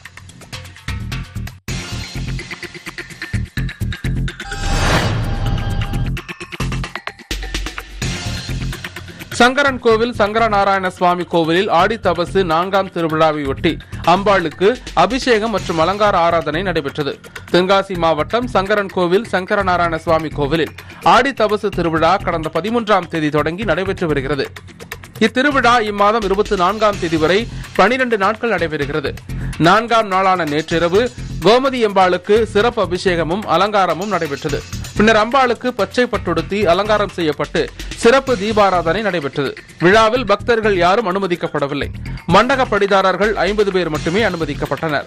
சங்கரன் கோவில் சங்கரநாராயண சுவாமி கோவிலில் ஆடி தபசு நான்காம் திருவிழாவையொட்டி அம்பாளுக்கு அபிஷேகம் மற்றும் அலங்கார ஆராதனை நடைபெற்றது தென்காசி மாவட்டம் சங்கரன் கோவில் சங்கரநாராயண சுவாமி கோவிலில் ஆடி தபசு திருவிழா கடந்த பதிமூன்றாம் தேதி தொடங்கி நடைபெற்று வருகிறது இத்திருவிழா இம்மாதம் இருபத்தி நான்காம் தேதி வரை பனிரெண்டு நாட்கள் நடைபெறுகிறது நான்காம் நாளான நேற்றிரவு கோமதி அம்பாளுக்கு சிறப்பு அபிஷேகமும் அலங்காரமும் நடைபெற்றது பின்னர் அம்பாளுக்கு பச்சை பட்டுடுத்தி அலங்காரம் செய்யப்பட்டு சிறப்பு தீபாராதனை நடைபெற்றது விழாவில் பக்தர்கள் யாரும் அனுமதிக்கப்படவில்லை மண்டக படிதாரர்கள் ஐம்பது பேர் மட்டுமே அனுமதிக்கப்பட்டனர்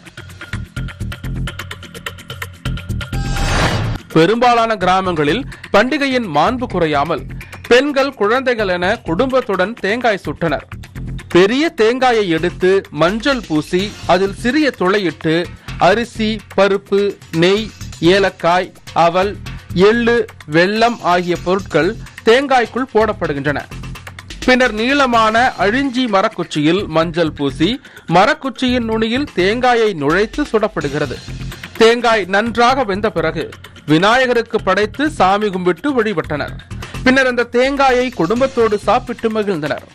பெரும்பாலான கிராமங்களில் பண்டிகையின் மாண்பு குறையாமல் பெண்கள் குழந்தைகள் என குடும்பத்துடன் தேங்காய் சுட்டனர் பெரிய தேங்காயை எடுத்து மஞ்சள் பூசி அதில் சிறிய துளையிட்டு அரிசி பருப்பு நெய் ஏலக்காய் அவல் எள்ளு வெல்லம் ஆகிய பொருட்கள் தேங்காய்க்குள் போடப்படுகின்றன பின்னர் நீளமான அழிஞ்சி மரக்குச்சியில் மஞ்சள் பூசி மரக்குச்சியின் நுனியில் தேங்காயை நுழைத்து சுடப்படுகிறது தேங்காய் நன்றாக வெந்த பிறகு விநாயகருக்கு படைத்து சாமி கும்பிட்டு வழிபட்டனர் பின்னர் அந்த தேங்காயை குடும்பத்தோடு சாப்பிட்டு மகிழ்ந்தனர்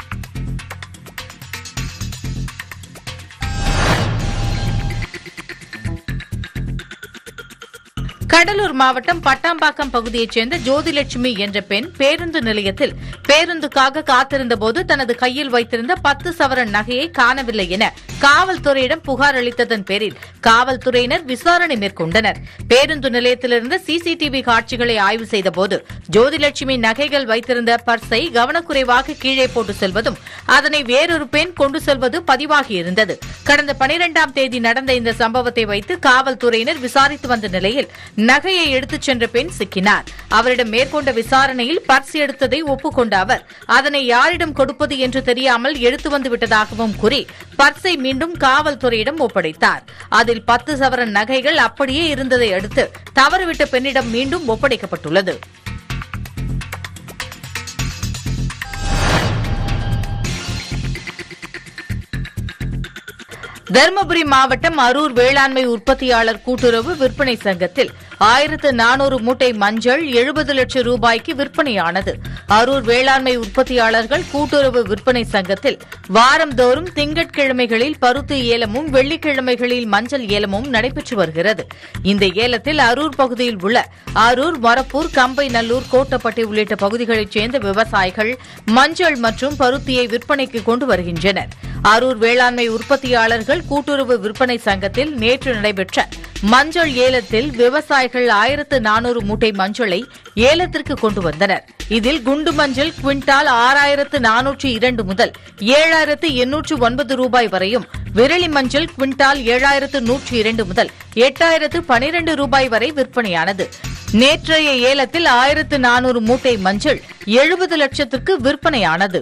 கடலூர் மாவட்டம் பட்டாம்பாக்கம் பகுதியைச் சேர்ந்த ஜோதிலட்சுமி என்ற பெண் பேருந்து நிலையத்தில் பேருந்துக்காக காத்திருந்த போது தனது கையில் வைத்திருந்த பத்து சவரன் நகையை காணவில்லை என காவல்துறையிடம் புகார் அளித்ததன் பேரில் காவல்துறையினர் விசாரணை மேற்கொண்டனர் பேருந்து நிலையத்திலிருந்த சிசிடிவி காட்சிகளை ஆய்வு செய்தபோது ஜோதிலட்சுமி நகைகள் வைத்திருந்த பர்ஸை கவனக்குறைவாக கீழே போட்டு செல்வதும் அதனை வேறொரு பெண் கொண்டு செல்வது பதிவாகியிருந்தது கடந்த பனிரெண்டாம் தேதி நடந்த இந்த சம்பவத்தை வைத்து காவல்துறையினர் விசாரித்து வந்த நிலையில் நகையை எடுத்துச் சென்ற பெண் சிக்கினார் அவரிடம் மேற்கொண்ட விசாரணையில் பர்ஸ் எடுத்ததை ஒப்புக்கொண்ட அவர் அதனை யாரிடம் கொடுப்பது என்று தெரியாமல் எடுத்து வந்து விட்டதாகவும் கூறி பர்ஸை மீண்டும் காவல்துறையிடம் ஒப்படைத்தார் அதில் பத்து சவரன் நகைகள் அப்படியே இருந்ததை அடுத்து தவறுவிட்ட பெண்ணிடம் மீண்டும் ஒப்படைக்கப்பட்டுள்ளது தருமபுரி மாவட்டம் அரூர் வேளாண்மை உற்பத்தியாளர் கூட்டுறவு விற்பனை சங்கத்தில் ஆயிரத்து நானூறு மூட்டை மஞ்சள் எழுபது லட்சம் ரூபாய்க்கு விற்பனையானது அரூர் வேளாண்மை உற்பத்தியாளர்கள் கூட்டுறவு விற்பனை சங்கத்தில் வாரந்தோறும் திங்கட்கிழமைகளில் பருத்து ஏலமும் வெள்ளிக்கிழமைகளில் மஞ்சள் ஏலமும் நடைபெற்று வருகிறது இந்த ஏலத்தில் அரூர் பகுதியில் உள்ள அரூர் மொரப்பூர் கம்பை நல்லூர் கோட்டப்பட்டி உள்ளிட்ட பகுதிகளைச் சேர்ந்த விவசாயிகள் மஞ்சள் மற்றும் பருத்தியை விற்பனைக்கு கொண்டு வருகின்றனர் அரூர் வேளாண்மை உற்பத்தியாளர்கள் கூட்டுறவு விற்பனை சங்கத்தில் நேற்று நடைபெற்ற மஞ்சள் ஏலத்தில் விவசாயிகள் ஆயிரத்து நானூறு மூட்டை மஞ்சளை ஏலத்திற்கு கொண்டு வந்தனர் இதில் குண்டு மஞ்சள் குவிண்டால் ஆறாயிரத்து நானூற்று இரண்டு முதல் ஏழாயிரத்து எண்ணூற்று ஒன்பது ரூபாய் வரையும் விரலி மஞ்சள் குவிண்டால் ஏழாயிரத்து நூற்று இரண்டு முதல் எட்டாயிரத்து பனிரெண்டு ரூபாய் வரை விற்பனையானது நேற்றைய ஏலத்தில் ஆயிரத்து நானூறு மூட்டை மஞ்சள் எழுபது லட்சத்திற்கு விற்பனையானது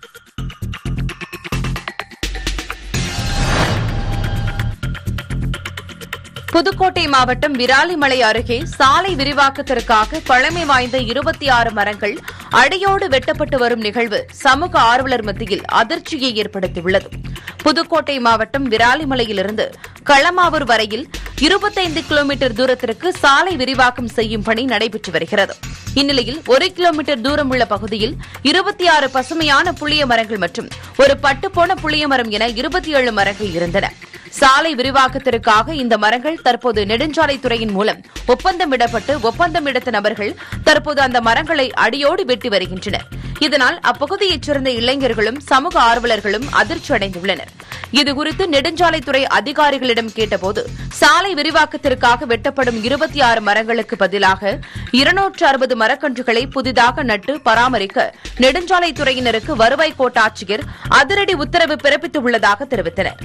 புதுக்கோட்டை மாவட்டம் விராலிமலை அருகே சாலை விரிவாக்கத்திற்காக பழமை வாய்ந்த இருபத்தி ஆறு மரங்கள் அடியோடு வெட்டப்பட்டு வரும் நிகழ்வு சமூக ஆர்வலர் மத்தியில் அதிர்ச்சியை ஏற்படுத்தியுள்ளது புதுக்கோட்டை மாவட்டம் விராலிமலையிலிருந்து களமாவூர் வரையில் இருபத்தைந்து கிலோமீட்டர் தூரத்திற்கு சாலை விரிவாக்கம் செய்யும் பணி நடைபெற்று வருகிறது இந்நிலையில் ஒரு கிலோமீட்டர் தூரம் உள்ள பகுதியில் இருபத்தி ஆறு பசுமையான புளிய மரங்கள் மற்றும் ஒரு பட்டுப்போன புளிய மரம் என இருபத்தி ஏழு மரங்கள் இருந்தன சாலை விரிவாக்கத்திற்காக இந்த மரங்கள் தற்போது நெடுஞ்சாலைத்துறையின் மூலம் ஒப்பந்தமிடப்பட்டு ஒப்பந்தமிடத்த நபர்கள் தற்போது அந்த மரங்களை அடியோடு வெட்டி வருகின்றனர் இதனால் அப்பகுதியைச் சேர்ந்த இளைஞர்களும் சமூக ஆர்வலர்களும் அதிர்ச்சி அடைந்துள்ளனர் இதுகுறித்து நெடுஞ்சாலைத்துறை அதிகாரிகளிடம் கேட்டபோது சாலை விரிவாக்கத்திற்காக வெட்டப்படும் இருபத்தி ஆறு மரங்களுக்கு பதிலாக இருநூற்று அறுபது மரக்கன்றுகளை புதிதாக நட்டு பராமரிக்க நெடுஞ்சாலைத்துறையினருக்கு வருவாய் கோட்டாட்சியர் அதிரடி உத்தரவு பிறப்பித்துள்ளதாக தெரிவித்தனர்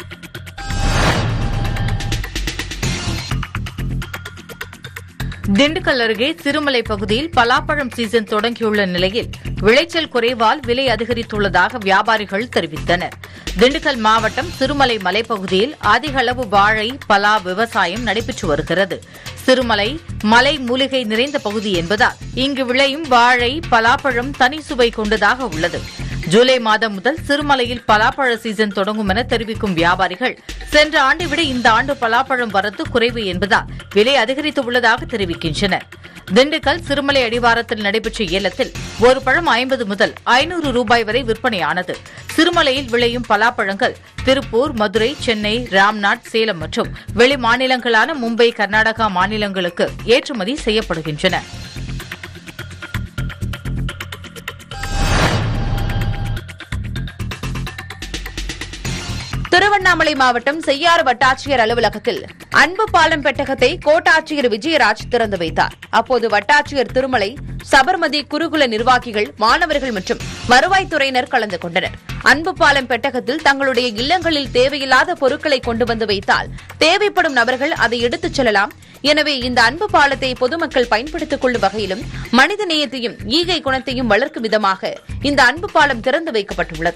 திண்டுக்கல் அருகே சிறுமலை பகுதியில் பலாப்பழம் சீசன் தொடங்கியுள்ள நிலையில் விளைச்சல் குறைவால் விலை அதிகரித்துள்ளதாக வியாபாரிகள் தெரிவித்தனர் திண்டுக்கல் மாவட்டம் சிறுமலை மலைப்பகுதியில் அதிக அளவு வாழை பலா விவசாயம் நடைபெற்று வருகிறது சிறுமலை மலை மூலிகை நிறைந்த பகுதி என்பதால் இங்கு விளையும் வாழை பலாப்பழம் தனி சுவை கொண்டதாக உள்ளது ஜூலை மாதம் முதல் சிறுமலையில் பலாப்பழ சீசன் தொடங்கும் என தெரிவிக்கும் வியாபாரிகள் சென்ற ஆண்டை விட இந்த ஆண்டு பலாப்பழம் வரத்து குறைவு என்பதால் விலை அதிகரித்துள்ளதாக தெரிவிக்கின்றனர் திண்டுக்கல் சிறுமலை அடிவாரத்தில் நடைபெற்ற ஏலத்தில் ஒரு பழம் ஐம்பது முதல் ஐநூறு ரூபாய் வரை விற்பனையானது சிறுமலையில் விளையும் பலாப்பழங்கள் திருப்பூர் மதுரை சென்னை ராம்நாத் சேலம் மற்றும் வெளி மாநிலங்களான மும்பை கர்நாடகா மாநிலங்களுக்கு ஏற்றுமதி செய்யப்படுகின்றன திருவண்ணாமலை மாவட்டம் செய்யாறு வட்டாட்சியர் அலுவலகத்தில் அன்பு பாலம் பெட்டகத்தை கோட்டாட்சியர் விஜயராஜ் திறந்து வைத்தார் அப்போது வட்டாட்சியர் திருமலை சபர்மதி குருகுல நிர்வாகிகள் மாணவர்கள் மற்றும் வருவாய்த்துறையினர் கலந்து கொண்டனர் அன்பு பாலம் பெட்டகத்தில் தங்களுடைய இல்லங்களில் தேவையில்லாத பொருட்களை கொண்டு வந்து வைத்தால் தேவைப்படும் நபர்கள் அதை எடுத்துச் செல்லலாம் எனவே இந்த அன்பு பாலத்தை பொதுமக்கள் பயன்படுத்திக் கொள்ளும் வகையிலும் மனித நேயத்தையும் ஈகை குணத்தையும் வளர்க்கும் விதமாக இந்த அன்பு பாலம் திறந்து வைக்கப்பட்டுள்ளது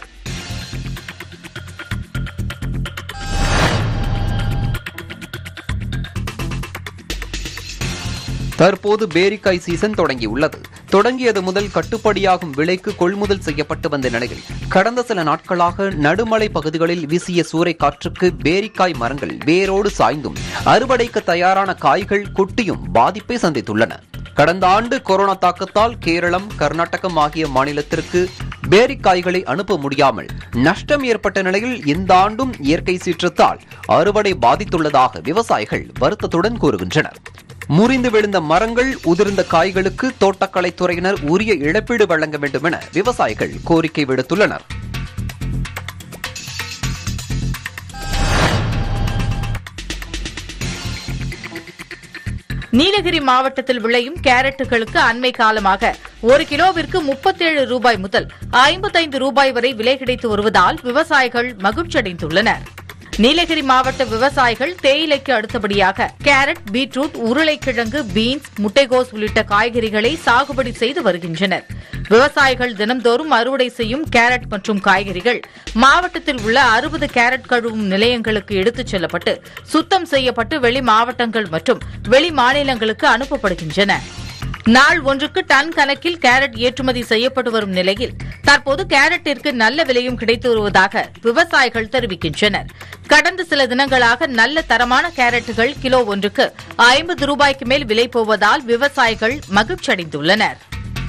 தற்போது பேரிக்காய் சீசன் தொடங்கியுள்ளது தொடங்கியது முதல் கட்டுப்படியாகும் விலைக்கு கொள்முதல் செய்யப்பட்டு வந்த நிலையில் கடந்த சில நாட்களாக நடுமலை பகுதிகளில் வீசிய சூறை காற்றுக்கு பேரிக்காய் மரங்கள் வேரோடு சாய்ந்தும் அறுவடைக்கு தயாரான காய்கள் கொட்டியும் பாதிப்பை சந்தித்துள்ளன கடந்த ஆண்டு கொரோனா தாக்கத்தால் கேரளம் கர்நாடகம் ஆகிய மாநிலத்திற்கு பேரிக்காய்களை அனுப்ப முடியாமல் நஷ்டம் ஏற்பட்ட நிலையில் இந்த ஆண்டும் இயற்கை சீற்றத்தால் அறுவடை பாதித்துள்ளதாக விவசாயிகள் வருத்தத்துடன் கூறுகின்றனர் முறிந்து விழுந்த மரங்கள் உதிர்ந்த காய்களுக்கு தோட்டக்கலைத்துறையினர் உரிய இழப்பீடு வழங்க வேண்டும் என விவசாயிகள் கோரிக்கை விடுத்துள்ளனர் நீலகிரி மாவட்டத்தில் விளையும் கேரட்டுகளுக்கு அண்மை காலமாக ஒரு கிலோவிற்கு முப்பத்தேழு ரூபாய் முதல் ஐம்பத்தைந்து ரூபாய் வரை விலை கிடைத்து வருவதால் விவசாயிகள் மகிழ்ச்சியடைந்துள்ளனர் நீலகிரி மாவட்ட விவசாயிகள் தேயிலைக்கு அடுத்தபடியாக கேரட் பீட்ரூட் உருளைக்கிழங்கு பீன்ஸ் முட்டைகோஸ் உள்ளிட்ட காய்கறிகளை சாகுபடி செய்து வருகின்றனர் விவசாயிகள் தினம்தோறும் அறுவடை செய்யும் கேரட் மற்றும் காய்கறிகள் மாவட்டத்தில் உள்ள அறுபது கேரட் கழுவும் நிலையங்களுக்கு எடுத்துச் செல்லப்பட்டு சுத்தம் செய்யப்பட்டு வெளி மாவட்டங்கள் மற்றும் வெளி மாநிலங்களுக்கு அனுப்பப்படுகின்றன நாள் ஒன்றுக்கு டன் கணக்கில் கேரட் ஏற்றுமதி செய்யப்பட்டு வரும் நிலையில் தற்போது கேரட்டிற்கு நல்ல விலையும் கிடைத்து வருவதாக விவசாயிகள் தெரிவிக்கின்றனர் கடந்த சில தினங்களாக நல்ல தரமான கேரட்டுகள் கிலோ ஒன்றுக்கு ஐம்பது ரூபாய்க்கு மேல் விலை போவதால் விவசாயிகள் மகிழ்ச்சியடைந்துள்ளனர்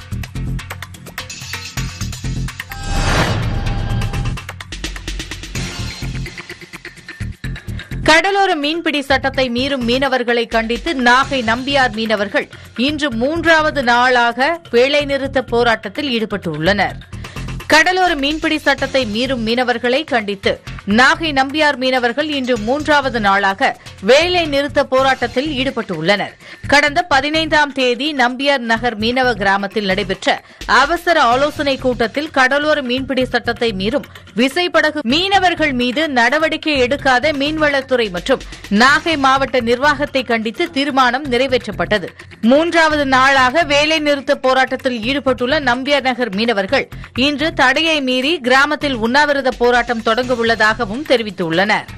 கடலோர மீன்பிடி சட்டத்தை மீறும் மீனவர்களை கண்டித்து நாகை நம்பியார் மீனவர்கள் இன்று மூன்றாவது நாளாக வேலைநிறுத்த போராட்டத்தில் ஈடுபட்டுள்ளனர் கடலோர மீன்பிடி சட்டத்தை மீறும் மீனவர்களை கண்டித்து நாகை நம்பியார் மீனவர்கள் இன்று மூன்றாவது நாளாக வேலை நிறுத்த போராட்டத்தில் ஈடுபட்டுள்ளனர் கடந்த பதினைந்தாம் தேதி நம்பியார் நகர் மீனவ கிராமத்தில் நடைபெற்ற அவசர ஆலோசனை கூட்டத்தில் கடலோர மீன்பிடி சட்டத்தை மீறும் விசைப்படகு மீனவர்கள் மீது நடவடிக்கை எடுக்காத மீன்வளத்துறை மற்றும் நாகை மாவட்ட நிர்வாகத்தை கண்டித்து தீர்மானம் நிறைவேற்றப்பட்டது மூன்றாவது நாளாக வேலை நிறுத்த போராட்டத்தில் ஈடுபட்டுள்ள நம்பியார் நகர் மீனவர்கள் இன்று தடையை மீறி கிராமத்தில் உண்ணாவிரத போராட்டம் தொடங்க உள்ளதாகவும் தெரிவித்துள்ளனர்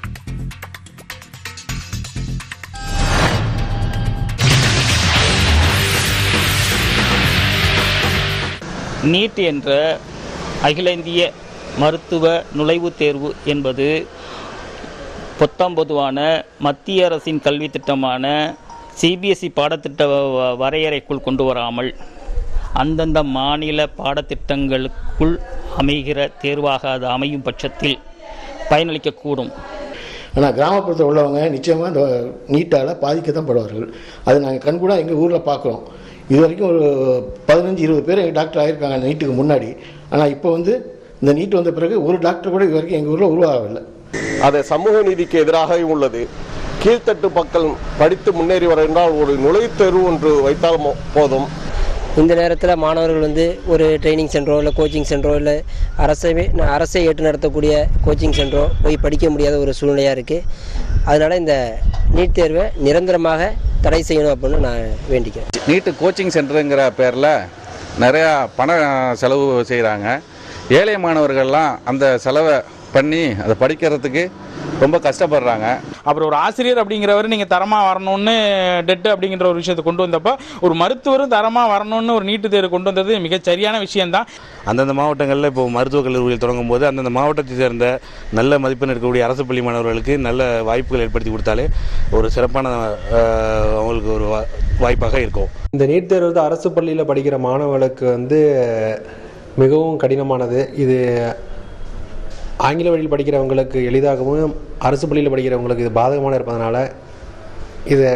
நீட் என்ற அகில இந்திய மருத்துவ நுழைவுத் தேர்வு என்பது பொத்தாம்பொதுவான மத்திய அரசின் கல்வி திட்டமான சிபிஎஸ்இ பாடத்திட்ட வ- வரையறைக்குள் கொண்டு வராமல் அந்தந்த மாநில பாடத்திட்டங்களுக்குள் அமைகிற தேர்வாக அது அமையும் பட்சத்தில் பயனளிக்கக்கூடும் ஆனால் கிராமப்புறத்தில் உள்ளவங்க நிச்சயமாக இந்த நீட்டால் பாதிக்க தான் படுவார்கள் அது நாங்கள் கண்கூட எங்கள் ஊரில் பார்க்குறோம் இது வரைக்கும் ஒரு பதினஞ்சு இருபது பேர் எங்கள் டாக்டர் ஆகியிருக்காங்க அந்த நீட்டுக்கு முன்னாடி ஆனால் இப்போ வந்து இந்த நீட் வந்த பிறகு ஒரு டாக்டர் கூட இது வரைக்கும் எங்கள் ஊரில் உருவாகவில்லை அது சமூக நீதிக்கு எதிராக உள்ளது கீழ்த்தட்டு மக்கள் படித்து முன்னேறி வர என்றால் ஒரு நுழைவுத் தேர்வு ஒன்று வைத்தால் மோ- போதும் இந்த நேரத்தில் மாணவர்கள் வந்து ஒரு ட்ரைனிங் சென்டரோ இல்லை கோச்சிங் சென்டரோ இல்லை அரசே அரசே ஏற்று நடத்தக்கூடிய கோச்சிங் சென்டரோ போய் படிக்க முடியாத ஒரு சூழ்நிலையாக இருக்குது அதனால் இந்த நீட் தேர்வை நிரந்தரமாக தடை செய்யணும் அப்படின்னு நான் வேண்டிக்கிறேன் நீட்டு கோச்சிங் சென்டருங்கிற பேரில் நிறையா பண செலவு செய்கிறாங்க ஏழை மாணவர்கள்லாம் அந்த செலவை பண்ணி அதை படிக்கிறதுக்கு ரொம்ப கஷ்டப்படுறாங்க அப்புறம் ஒரு ஆசிரியர் அப்படிங்கிறவர் நீங்கள் தரமாக வரணும்னு டெட் அப்படிங்கிற ஒரு விஷயத்தை கொண்டு வந்தப்போ ஒரு மருத்துவரும் தரமாக வரணும்னு ஒரு நீட்டு தேர்வு கொண்டு வந்தது மிகச் சரியான விஷயம்தான் அந்தந்த மாவட்டங்களில் இப்போ மருத்துவக் கல்லூரிகள் தொடங்கும் போது அந்தந்த மாவட்டத்தை சேர்ந்த நல்ல மதிப்பெண் இருக்கக்கூடிய அரசு பள்ளி மாணவர்களுக்கு நல்ல வாய்ப்புகள் ஏற்படுத்தி கொடுத்தாலே ஒரு சிறப்பான அஹ், அவங்களுக்கு ஒரு வா- வாய்ப்பாக இருக்கும் இந்த நீட் தேர்வு வந்து அரசு பள்ளியில் படிக்கிற மாணவர்களுக்கு வந்து மிகவும் கடினமானது இது ஆங்கில வழியில் படிக்கிறவங்களுக்கு எளிதாகவும் அரசு பள்ளியில் படிக்கிறவங்களுக்கு இது பாதகமான இருப்பதனால இதை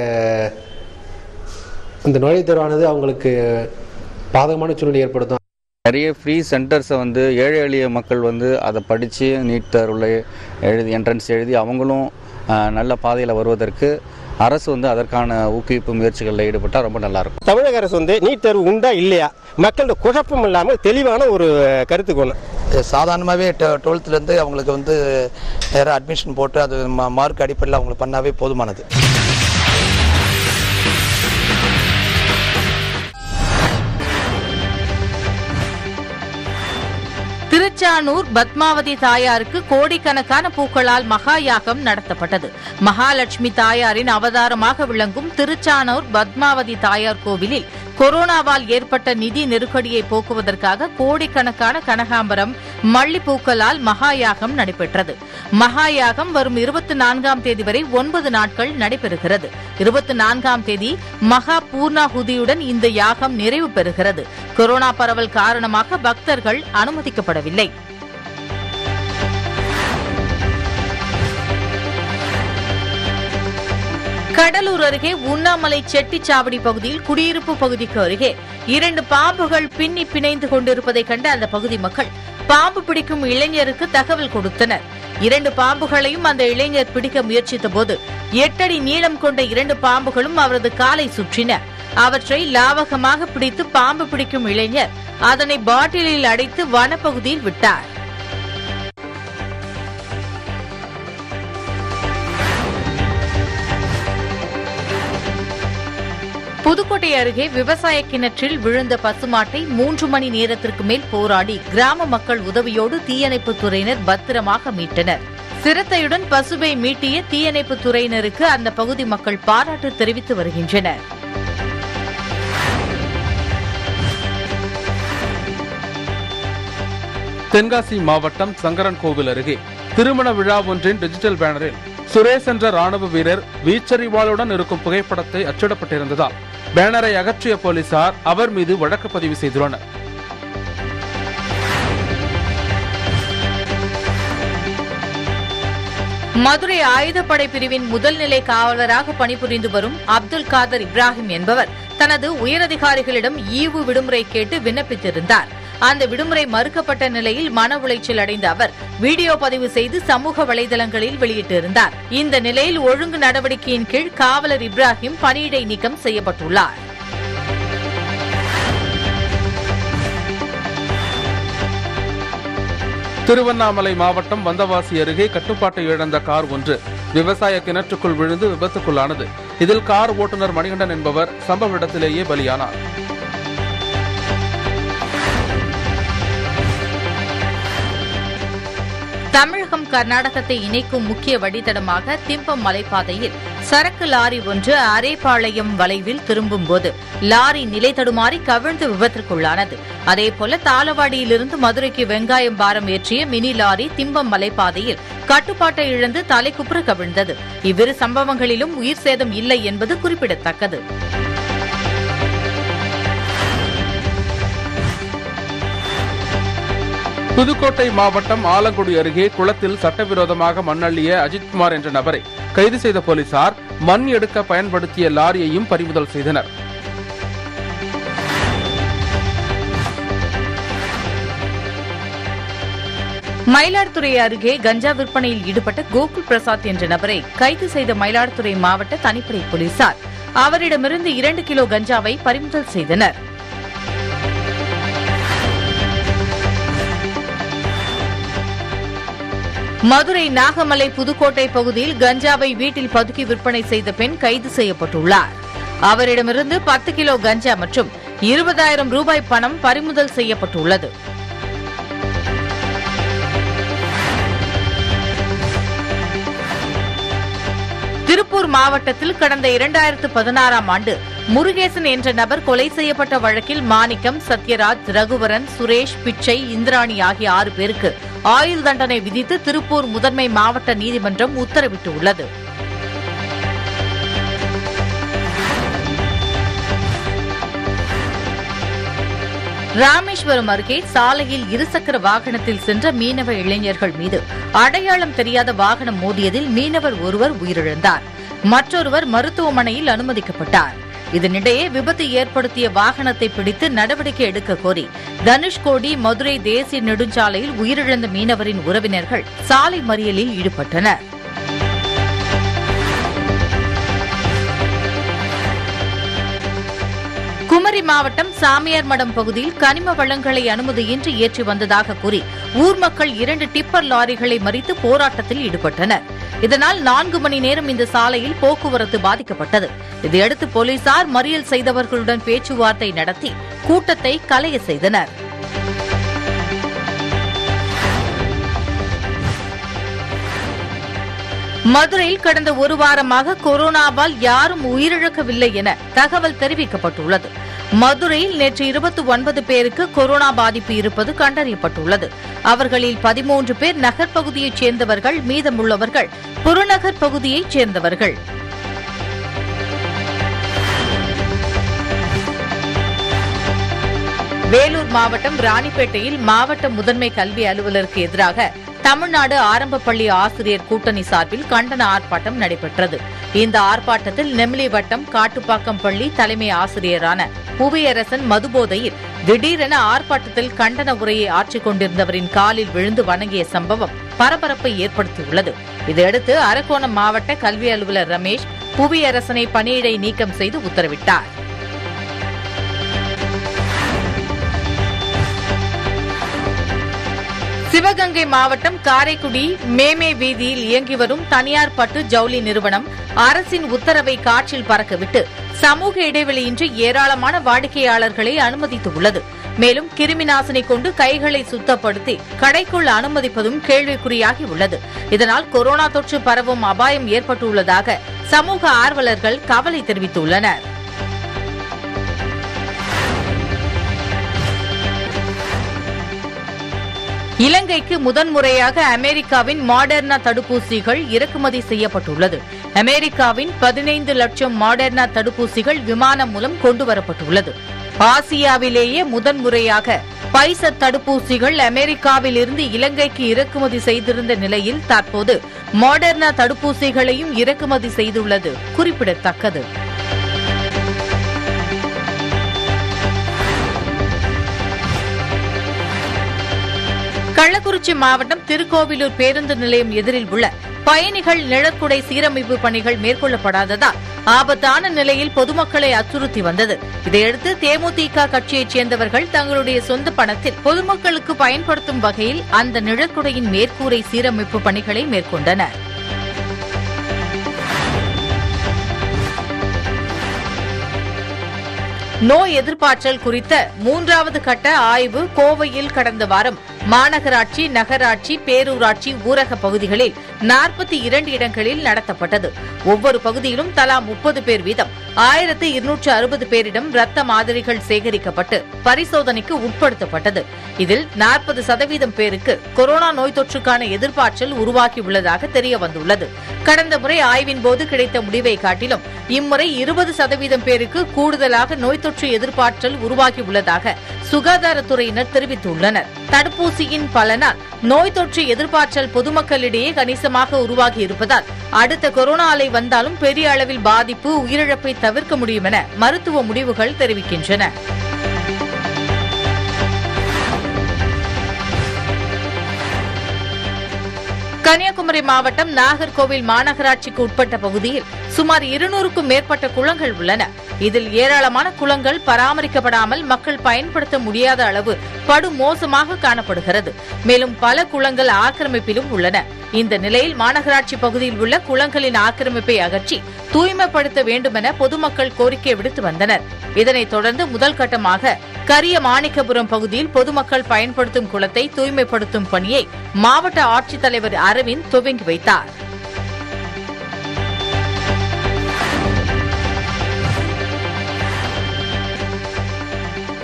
இந்த நுழைவுத் தேர்வானது அவங்களுக்கு பாதகமான சூழ்நிலை ஏற்படுத்தும் நிறைய ஃப்ரீ சென்டர்ஸை வந்து ஏழை எளிய மக்கள் வந்து அதை படித்து நீட் தேர்வில் எழுதி என்ட்ரன்ஸ் எழுதி அவங்களும் அஹ், நல்ல பாதையில் வருவதற்கு அரசு வந்து அதற்கான ஊக்குவிப்பு முயற்சிகளில் ஈடுபட்டால் ரொம்ப நல்லாயிருக்கும் தமிழக அரசு வந்து நீட் தேர்வு உண்டா இல்லையா மக்களோட குழப்பம் இல்லாமல் தெளிவான ஒரு கருத்து கொண்டு சாதாரணமாகவே டுவெல்த்துலேருந்து அவங்களுக்கு வந்து நேராக அட்மிஷன் போட்டு அது மார்க் அடிப்படையில் அவங்களுக்கு பண்ணாவே போதுமானது திருச்சானூர் பத்மாவதி தாயாருக்கு கோடிக்கணக்கான பூக்களால் மகா யாகம் நடத்தப்பட்டது மகாலட்சுமி தாயாரின் அவதாரமாக விளங்கும் திருச்சானூர் பத்மாவதி தாயார் கோவிலில் கொரோனாவால் ஏற்பட்ட நிதி நெருக்கடியை போக்குவதற்காக கோடிக்கணக்கான கனகாம்பரம் மல்லிப்பூக்களால் மகா யாகம் நடைபெற்றது மகா யாகம் வரும் இருபத்தி நான்காம் தேதி வரை ஒன்பது நாட்கள் நடைபெறுகிறது இருபத்தி நான்காம் தேதி மகா பூர்ணாகுதியுடன் இந்த யாகம் நிறைவு பெறுகிறது கொரோனா பரவல் காரணமாக பக்தர்கள் அனுமதிக்கப்படவில்லை கடலூர் அருகே உண்ணாமலை செட்டிச்சாவடி பகுதியில் குடியிருப்பு பகுதிக்கு அருகே இரண்டு பாம்புகள் பின்னி பிணைந்து கொண்டிருப்பதை கண்ட அந்த பகுதி மக்கள் பாம்பு பிடிக்கும் இளைஞருக்கு தகவல் கொடுத்தனர் இரண்டு பாம்புகளையும் அந்த இளைஞர் பிடிக்க முயற்சித்த போது எட்டடி நீளம் கொண்ட இரண்டு பாம்புகளும் அவரது காலை சுற்றின அவற்றை லாவகமாக பிடித்து பாம்பு பிடிக்கும் இளைஞர் அதனை பாட்டிலில் அடைத்து வனப்பகுதியில் விட்டார் புதுக்கோட்டை அருகே விவசாய கிணற்றில் விழுந்த பசுமாட்டை மூன்று மணி நேரத்திற்கு மேல் போராடி கிராம மக்கள் உதவியோடு தீயணைப்புத் துறையினர் பத்திரமாக மீட்டனர் சிரத்தையுடன் பசுவை மீட்டிய தீயணைப்புத் துறையினருக்கு அந்த பகுதி மக்கள் பாராட்டு தெரிவித்து வருகின்றனர் தென்காசி மாவட்டம் சங்கரன் கோவில் அருகே திருமண விழா ஒன்றின் டிஜிட்டல் பேனரில் சுரேஷ் என்ற ராணுவ வீரர் வீச்சறிவாளுடன் இருக்கும் புகைப்படத்தை அச்சிடப்பட்டிருந்ததால் பேனரை அகற்றிய போலீசார் அவர் மீது வழக்கு பதிவு செய்துள்ளனர் மதுரை ஆயுதப்படை பிரிவின் முதல் நிலை காவலராக பணிபுரிந்து வரும் அப்துல் காதர் இப்ராஹிம் என்பவர் தனது உயரதிகாரிகளிடம் ஈவு விடுமுறை கேட்டு விண்ணப்பித்திருந்தார் அந்த விடுமுறை மறுக்கப்பட்ட நிலையில் மன உளைச்சல் அடைந்த அவர் வீடியோ பதிவு செய்து சமூக வலைதளங்களில் வெளியிட்டிருந்தார் இந்த நிலையில் ஒழுங்கு நடவடிக்கையின் கீழ் காவலர் இப்ராஹிம் பணியிடை நீக்கம் செய்யப்பட்டுள்ளார் திருவண்ணாமலை மாவட்டம் வந்தவாசி அருகே கட்டுப்பாட்டை இழந்த கார் ஒன்று விவசாய கிணற்றுக்குள் விழுந்து விபத்துக்குள்ளானது இதில் கார் ஓட்டுநர் மணிகண்டன் என்பவர் சம்பவ இடத்திலேயே பலியானார் தமிழகம் கர்நாடகத்தை இணைக்கும் முக்கிய வழித்தடமாக திம்பம் மலைப்பாதையில் சரக்கு லாரி ஒன்று அரேபாளையம் வளைவில் திரும்பும்போது லாரி நிலை தடுமாறி கவிழ்ந்து விபத்திற்குள்ளானது அதேபோல தாளவாடியிலிருந்து மதுரைக்கு வெங்காயம் பாரம் ஏற்றிய மினி லாரி திம்பம் மலைப்பாதையில் கட்டுப்பாட்டை இழந்து தலைக்குப்புற கவிழ்ந்தது இவ்விரு சம்பவங்களிலும் உயிர் சேதம் இல்லை என்பது குறிப்பிடத்தக்கது புதுக்கோட்டை மாவட்டம் ஆலங்குடி அருகே குளத்தில் சட்டவிரோதமாக மண்ணள்ளிய அஜித்குமார் என்ற நபரை கைது செய்த போலீசார் மண் எடுக்க பயன்படுத்திய லாரியையும் பறிமுதல் செய்தனர் மயிலாடுதுறை அருகே கஞ்சா விற்பனையில் ஈடுபட்ட கோகுல் பிரசாத் என்ற நபரை கைது செய்த மயிலாடுதுறை மாவட்ட தனிப்படை போலீசார் அவரிடமிருந்து இரண்டு கிலோ கஞ்சாவை பறிமுதல் செய்தனர் மதுரை நாகமலை புதுக்கோட்டை பகுதியில் கஞ்சாவை வீட்டில் பதுக்கி விற்பனை செய்த பெண் கைது செய்யப்பட்டுள்ளார் அவரிடமிருந்து பத்து கிலோ கஞ்சா மற்றும் இருபதாயிரம் ரூபாய் பணம் பறிமுதல் செய்யப்பட்டுள்ளது திருப்பூர் மாவட்டத்தில் கடந்த இரண்டாயிரத்து பதினாறாம் ஆண்டு முருகேசன் என்ற நபர் கொலை செய்யப்பட்ட வழக்கில் மாணிக்கம் சத்யராஜ் ரகுவரன் சுரேஷ் பிச்சை இந்திராணி ஆகிய ஆறு பேருக்கு ஆயுள் தண்டனை விதித்து திருப்பூர் முதன்மை மாவட்ட நீதிமன்றம் உத்தரவிட்டுள்ளது ராமேஸ்வரம் அருகே சாலையில் இருசக்கர வாகனத்தில் சென்ற மீனவ இளைஞர்கள் மீது அடையாளம் தெரியாத வாகனம் மோதியதில் மீனவர் ஒருவர் உயிரிழந்தார் மற்றொருவர் மருத்துவமனையில் அனுமதிக்கப்பட்டார் இதனிடையே விபத்து ஏற்படுத்திய வாகனத்தை பிடித்து நடவடிக்கை எடுக்க கோரி தனுஷ்கோடி மதுரை தேசிய நெடுஞ்சாலையில் உயிரிழந்த மீனவரின் உறவினர்கள் சாலை மறியலில் ஈடுபட்டனர் குமரி மாவட்டம் சாமியார்மடம் பகுதியில் கனிம வளங்களை அனுமதியின்றி ஏற்றி வந்ததாக கூறி ஊர் மக்கள் இரண்டு டிப்பர் லாரிகளை மறித்து போராட்டத்தில் ஈடுபட்டனர் இதனால் நான்கு மணி நேரம் இந்த சாலையில் போக்குவரத்து பாதிக்கப்பட்டது இதையடுத்து போலீசார் மறியல் செய்தவர்களுடன் பேச்சுவார்த்தை நடத்தி கூட்டத்தை கலைய செய்தனர் மதுரையில் கடந்த ஒரு வாரமாக கொரோனாவால் யாரும் உயிரிழக்கவில்லை என தகவல் தெரிவிக்கப்பட்டுள்ளது மதுரையில் நேற்று இருபத்தி ஒன்பது பேருக்கு கொரோனா பாதிப்பு இருப்பது கண்டறியப்பட்டுள்ளது அவர்களில் பதிமூன்று பேர் நகர் பகுதியைச் சேர்ந்தவர்கள் மீதமுள்ளவர்கள் புறநகர் பகுதியைச் சேர்ந்தவர்கள் வேலூர் மாவட்டம் ராணிப்பேட்டையில் மாவட்ட முதன்மை கல்வி அலுவலருக்கு எதிராக தமிழ்நாடு ஆரம்ப பள்ளி ஆசிரியர் கூட்டணி சார்பில் கண்டன ஆர்ப்பாட்டம் நடைபெற்றது இந்த ஆர்ப்பாட்டத்தில் நெமிலி வட்டம் காட்டுப்பாக்கம் பள்ளி தலைமை ஆசிரியரான புவியரசன் மதுபோதையில் திடீரென ஆர்ப்பாட்டத்தில் கண்டன உரையை ஆற்றிக் கொண்டிருந்தவரின் காலில் விழுந்து வணங்கிய சம்பவம் பரபரப்பை ஏற்படுத்தியுள்ளது இதையடுத்து அரக்கோணம் மாவட்ட கல்வி அலுவலர் ரமேஷ் புவியரசனை பணியிடை நீக்கம் செய்து உத்தரவிட்டார் சிவகங்கை மாவட்டம் காரைக்குடி மேமே வீதியில் இயங்கி வரும் தனியார் பட்டு ஜவுளி நிறுவனம் அரசின் உத்தரவை காற்றில் பறக்கவிட்டு சமூக இடைவெளியின்றி ஏராளமான வாடிக்கையாளர்களை அனுமதித்துள்ளது மேலும் கிருமி நாசினி கொண்டு கைகளை சுத்தப்படுத்தி கடைக்குள் அனுமதிப்பதும் கேள்விக்குறியாகி உள்ளது இதனால் கொரோனா தொற்று பரவும் அபாயம் ஏற்பட்டுள்ளதாக சமூக ஆர்வலர்கள் கவலை தெரிவித்துள்ளனர் இலங்கைக்கு முதன்முறையாக அமெரிக்காவின் மாடர்னா தடுப்பூசிகள் இறக்குமதி செய்யப்பட்டுள்ளது அமெரிக்காவின் பதினைந்து லட்சம் மாடர்னா தடுப்பூசிகள் விமானம் மூலம் கொண்டுவரப்பட்டுள்ளது ஆசியாவிலேயே முதன்முறையாக பைசர் தடுப்பூசிகள் அமெரிக்காவில் இருந்து இலங்கைக்கு இறக்குமதி செய்திருந்த நிலையில் தற்போது மாடர்னா தடுப்பூசிகளையும் இறக்குமதி செய்துள்ளது குறிப்பிடத்தக்கது கள்ளக்குறிச்சி மாவட்டம் திருக்கோவிலூர் பேருந்து நிலையம் எதிரில் உள்ள பயணிகள் நிழற்குடை சீரமைப்பு பணிகள் மேற்கொள்ளப்படாததால் ஆபத்தான நிலையில் பொதுமக்களை அச்சுறுத்தி வந்தது இதையடுத்து தேமுதிக கட்சியைச் சேர்ந்தவர்கள் தங்களுடைய சொந்த பணத்தில் பொதுமக்களுக்கு பயன்படுத்தும் வகையில் அந்த நிழற்குடையின் மேற்கூரை சீரமைப்பு பணிகளை மேற்கொண்டனர் நோய் எதிர்ப்பாற்றல் குறித்த மூன்றாவது கட்ட ஆய்வு கோவையில் கடந்த வாரம் மாநகராட்சி நகராட்சி பேரூராட்சி ஊரக பகுதிகளில் நாற்பத்தி இரண்டு இடங்களில் நடத்தப்பட்டது ஒவ்வொரு பகுதியிலும் தலா முப்பது பேர் வீதம் ஆயிரத்து இருநூற்று அறுபது பேரிடம் ரத்த மாதிரிகள் சேகரிக்கப்பட்டு பரிசோதனைக்கு உட்படுத்தப்பட்டது இதில் நாற்பது சதவீதம் பேருக்கு கொரோனா நோய் தொற்றுக்கான எதிர்ப்பாற்றல் உருவாகியுள்ளதாக தெரிய வந்துள்ளது கடந்த முறை ஆய்வின் போது கிடைத்த முடிவை காட்டிலும் இம்முறை இருபது சதவீதம் பேருக்கு கூடுதலாக நோய் தொற்று எதிர்ப்பாற்றல் உருவாகியுள்ளதாக சுகாதாரத்துறையினர் தெரிவித்துள்ளனர் தடுப்பூசியின் பலனால் நோய் தொற்று எதிர்ப்பாற்றல் பொதுமக்களிடையே கணிசமாக உருவாகி இருப்பதால் அடுத்த கொரோனா அலை வந்தாலும் பெரிய அளவில் பாதிப்பு உயிரிழப்பை தவிர்க்க முடியும் என மருத்துவ முடிவுகள் தெரிவிக்கின்றன கன்னியாகுமரி மாவட்டம் நாகர்கோவில் மாநகராட்சிக்கு உட்பட்ட பகுதியில் சுமார் இருநூறுக்கும் மேற்பட்ட குளங்கள் உள்ளன இதில் ஏராளமான குளங்கள் பராமரிக்கப்படாமல் மக்கள் பயன்படுத்த முடியாத அளவு படு மோசமாக காணப்படுகிறது மேலும் பல குளங்கள் ஆக்கிரமிப்பிலும் உள்ளன இந்த நிலையில் மாநகராட்சி பகுதியில் உள்ள குளங்களின் ஆக்கிரமிப்பை அகற்றி தூய்மைப்படுத்த வேண்டுமென பொதுமக்கள் கோரிக்கை விடுத்து வந்தனர் இதனைத் தொடர்ந்து முதல் கட்டமாக கரிய மாணிக்கபுரம் பகுதியில் பொதுமக்கள் பயன்படுத்தும் குளத்தை தூய்மைப்படுத்தும் பணியை மாவட்ட ஆட்சித்தலைவர் அரவிந்த் துவங்கி வைத்தார்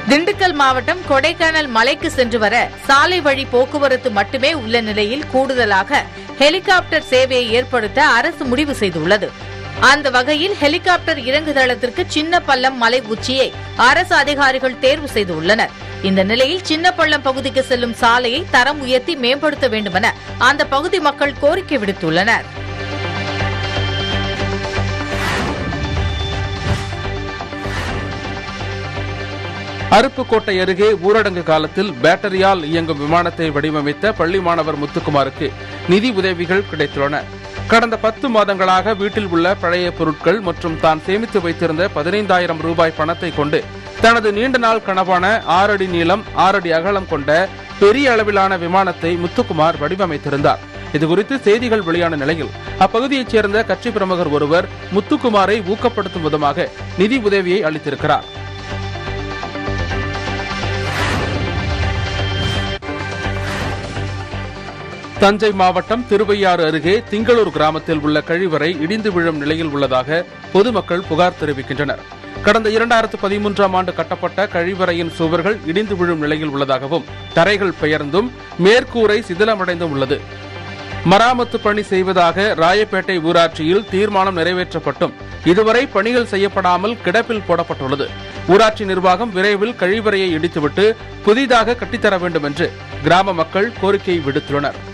திண்டுக்கல் மாவட்டம் கொடைக்கானல் மலைக்கு சென்று வர சாலை வழி போக்குவரத்து மட்டுமே உள்ள நிலையில் கூடுதலாக ஹெலிகாப்டர் சேவையை ஏற்படுத்த அரசு முடிவு செய்துள்ளது அந்த வகையில் ஹெலிகாப்டர் இறங்குதளத்திற்கு சின்ன பள்ளம் மலை உச்சியை அரசு அதிகாரிகள் தேர்வு செய்துள்ளனர் இந்த நிலையில் சின்ன பள்ளம் பகுதிக்கு செல்லும் சாலையை தரம் உயர்த்தி மேம்படுத்த வேண்டுமென அந்த பகுதி மக்கள் கோரிக்கை விடுத்துள்ளனர் அருப்புக்கோட்டை அருகே ஊரடங்கு காலத்தில் பேட்டரியால் இயங்கும் விமானத்தை வடிவமைத்த பள்ளி மாணவர் முத்துக்குமாருக்கு நிதி உதவிகள் கிடைத்துள்ளன கடந்த பத்து மாதங்களாக வீட்டில் உள்ள பழைய பொருட்கள் மற்றும் தான் சேமித்து வைத்திருந்த பதினைந்தாயிரம் ரூபாய் பணத்தை கொண்டு தனது நீண்ட நாள் கனவான ஆறடி நீளம் ஆறடி அகலம் கொண்ட பெரிய அளவிலான விமானத்தை முத்துக்குமார் வடிவமைத்திருந்தார் இதுகுறித்து செய்திகள் வெளியான நிலையில் அப்பகுதியைச் சேர்ந்த கட்சி பிரமுகர் ஒருவர் முத்துக்குமாரை ஊக்கப்படுத்தும் விதமாக நிதி உதவியை அளித்திருக்கிறார் தஞ்சை மாவட்டம் திருவையாறு அருகே திங்களூர் கிராமத்தில் உள்ள கழிவறை இடிந்து விழும் நிலையில் உள்ளதாக பொதுமக்கள் புகார் தெரிவிக்கின்றனர் கடந்த இரண்டாயிரத்து பதிமூன்றாம் ஆண்டு கட்டப்பட்ட கழிவறையின் சுவர்கள் இடிந்து விழும் நிலையில் உள்ளதாகவும் தரைகள் பெயர்ந்தும் மேற்கூரை சிதிலமடைந்தும் உள்ளது மராமத்து பணி செய்வதாக ராயப்பேட்டை ஊராட்சியில் தீர்மானம் நிறைவேற்றப்பட்டும் இதுவரை பணிகள் செய்யப்படாமல் கிடப்பில் போடப்பட்டுள்ளது ஊராட்சி நிர்வாகம் விரைவில் கழிவறையை இடித்துவிட்டு புதிதாக கட்டித்தர வேண்டும் என்று கிராம மக்கள் கோரிக்கை விடுத்துள்ளனர்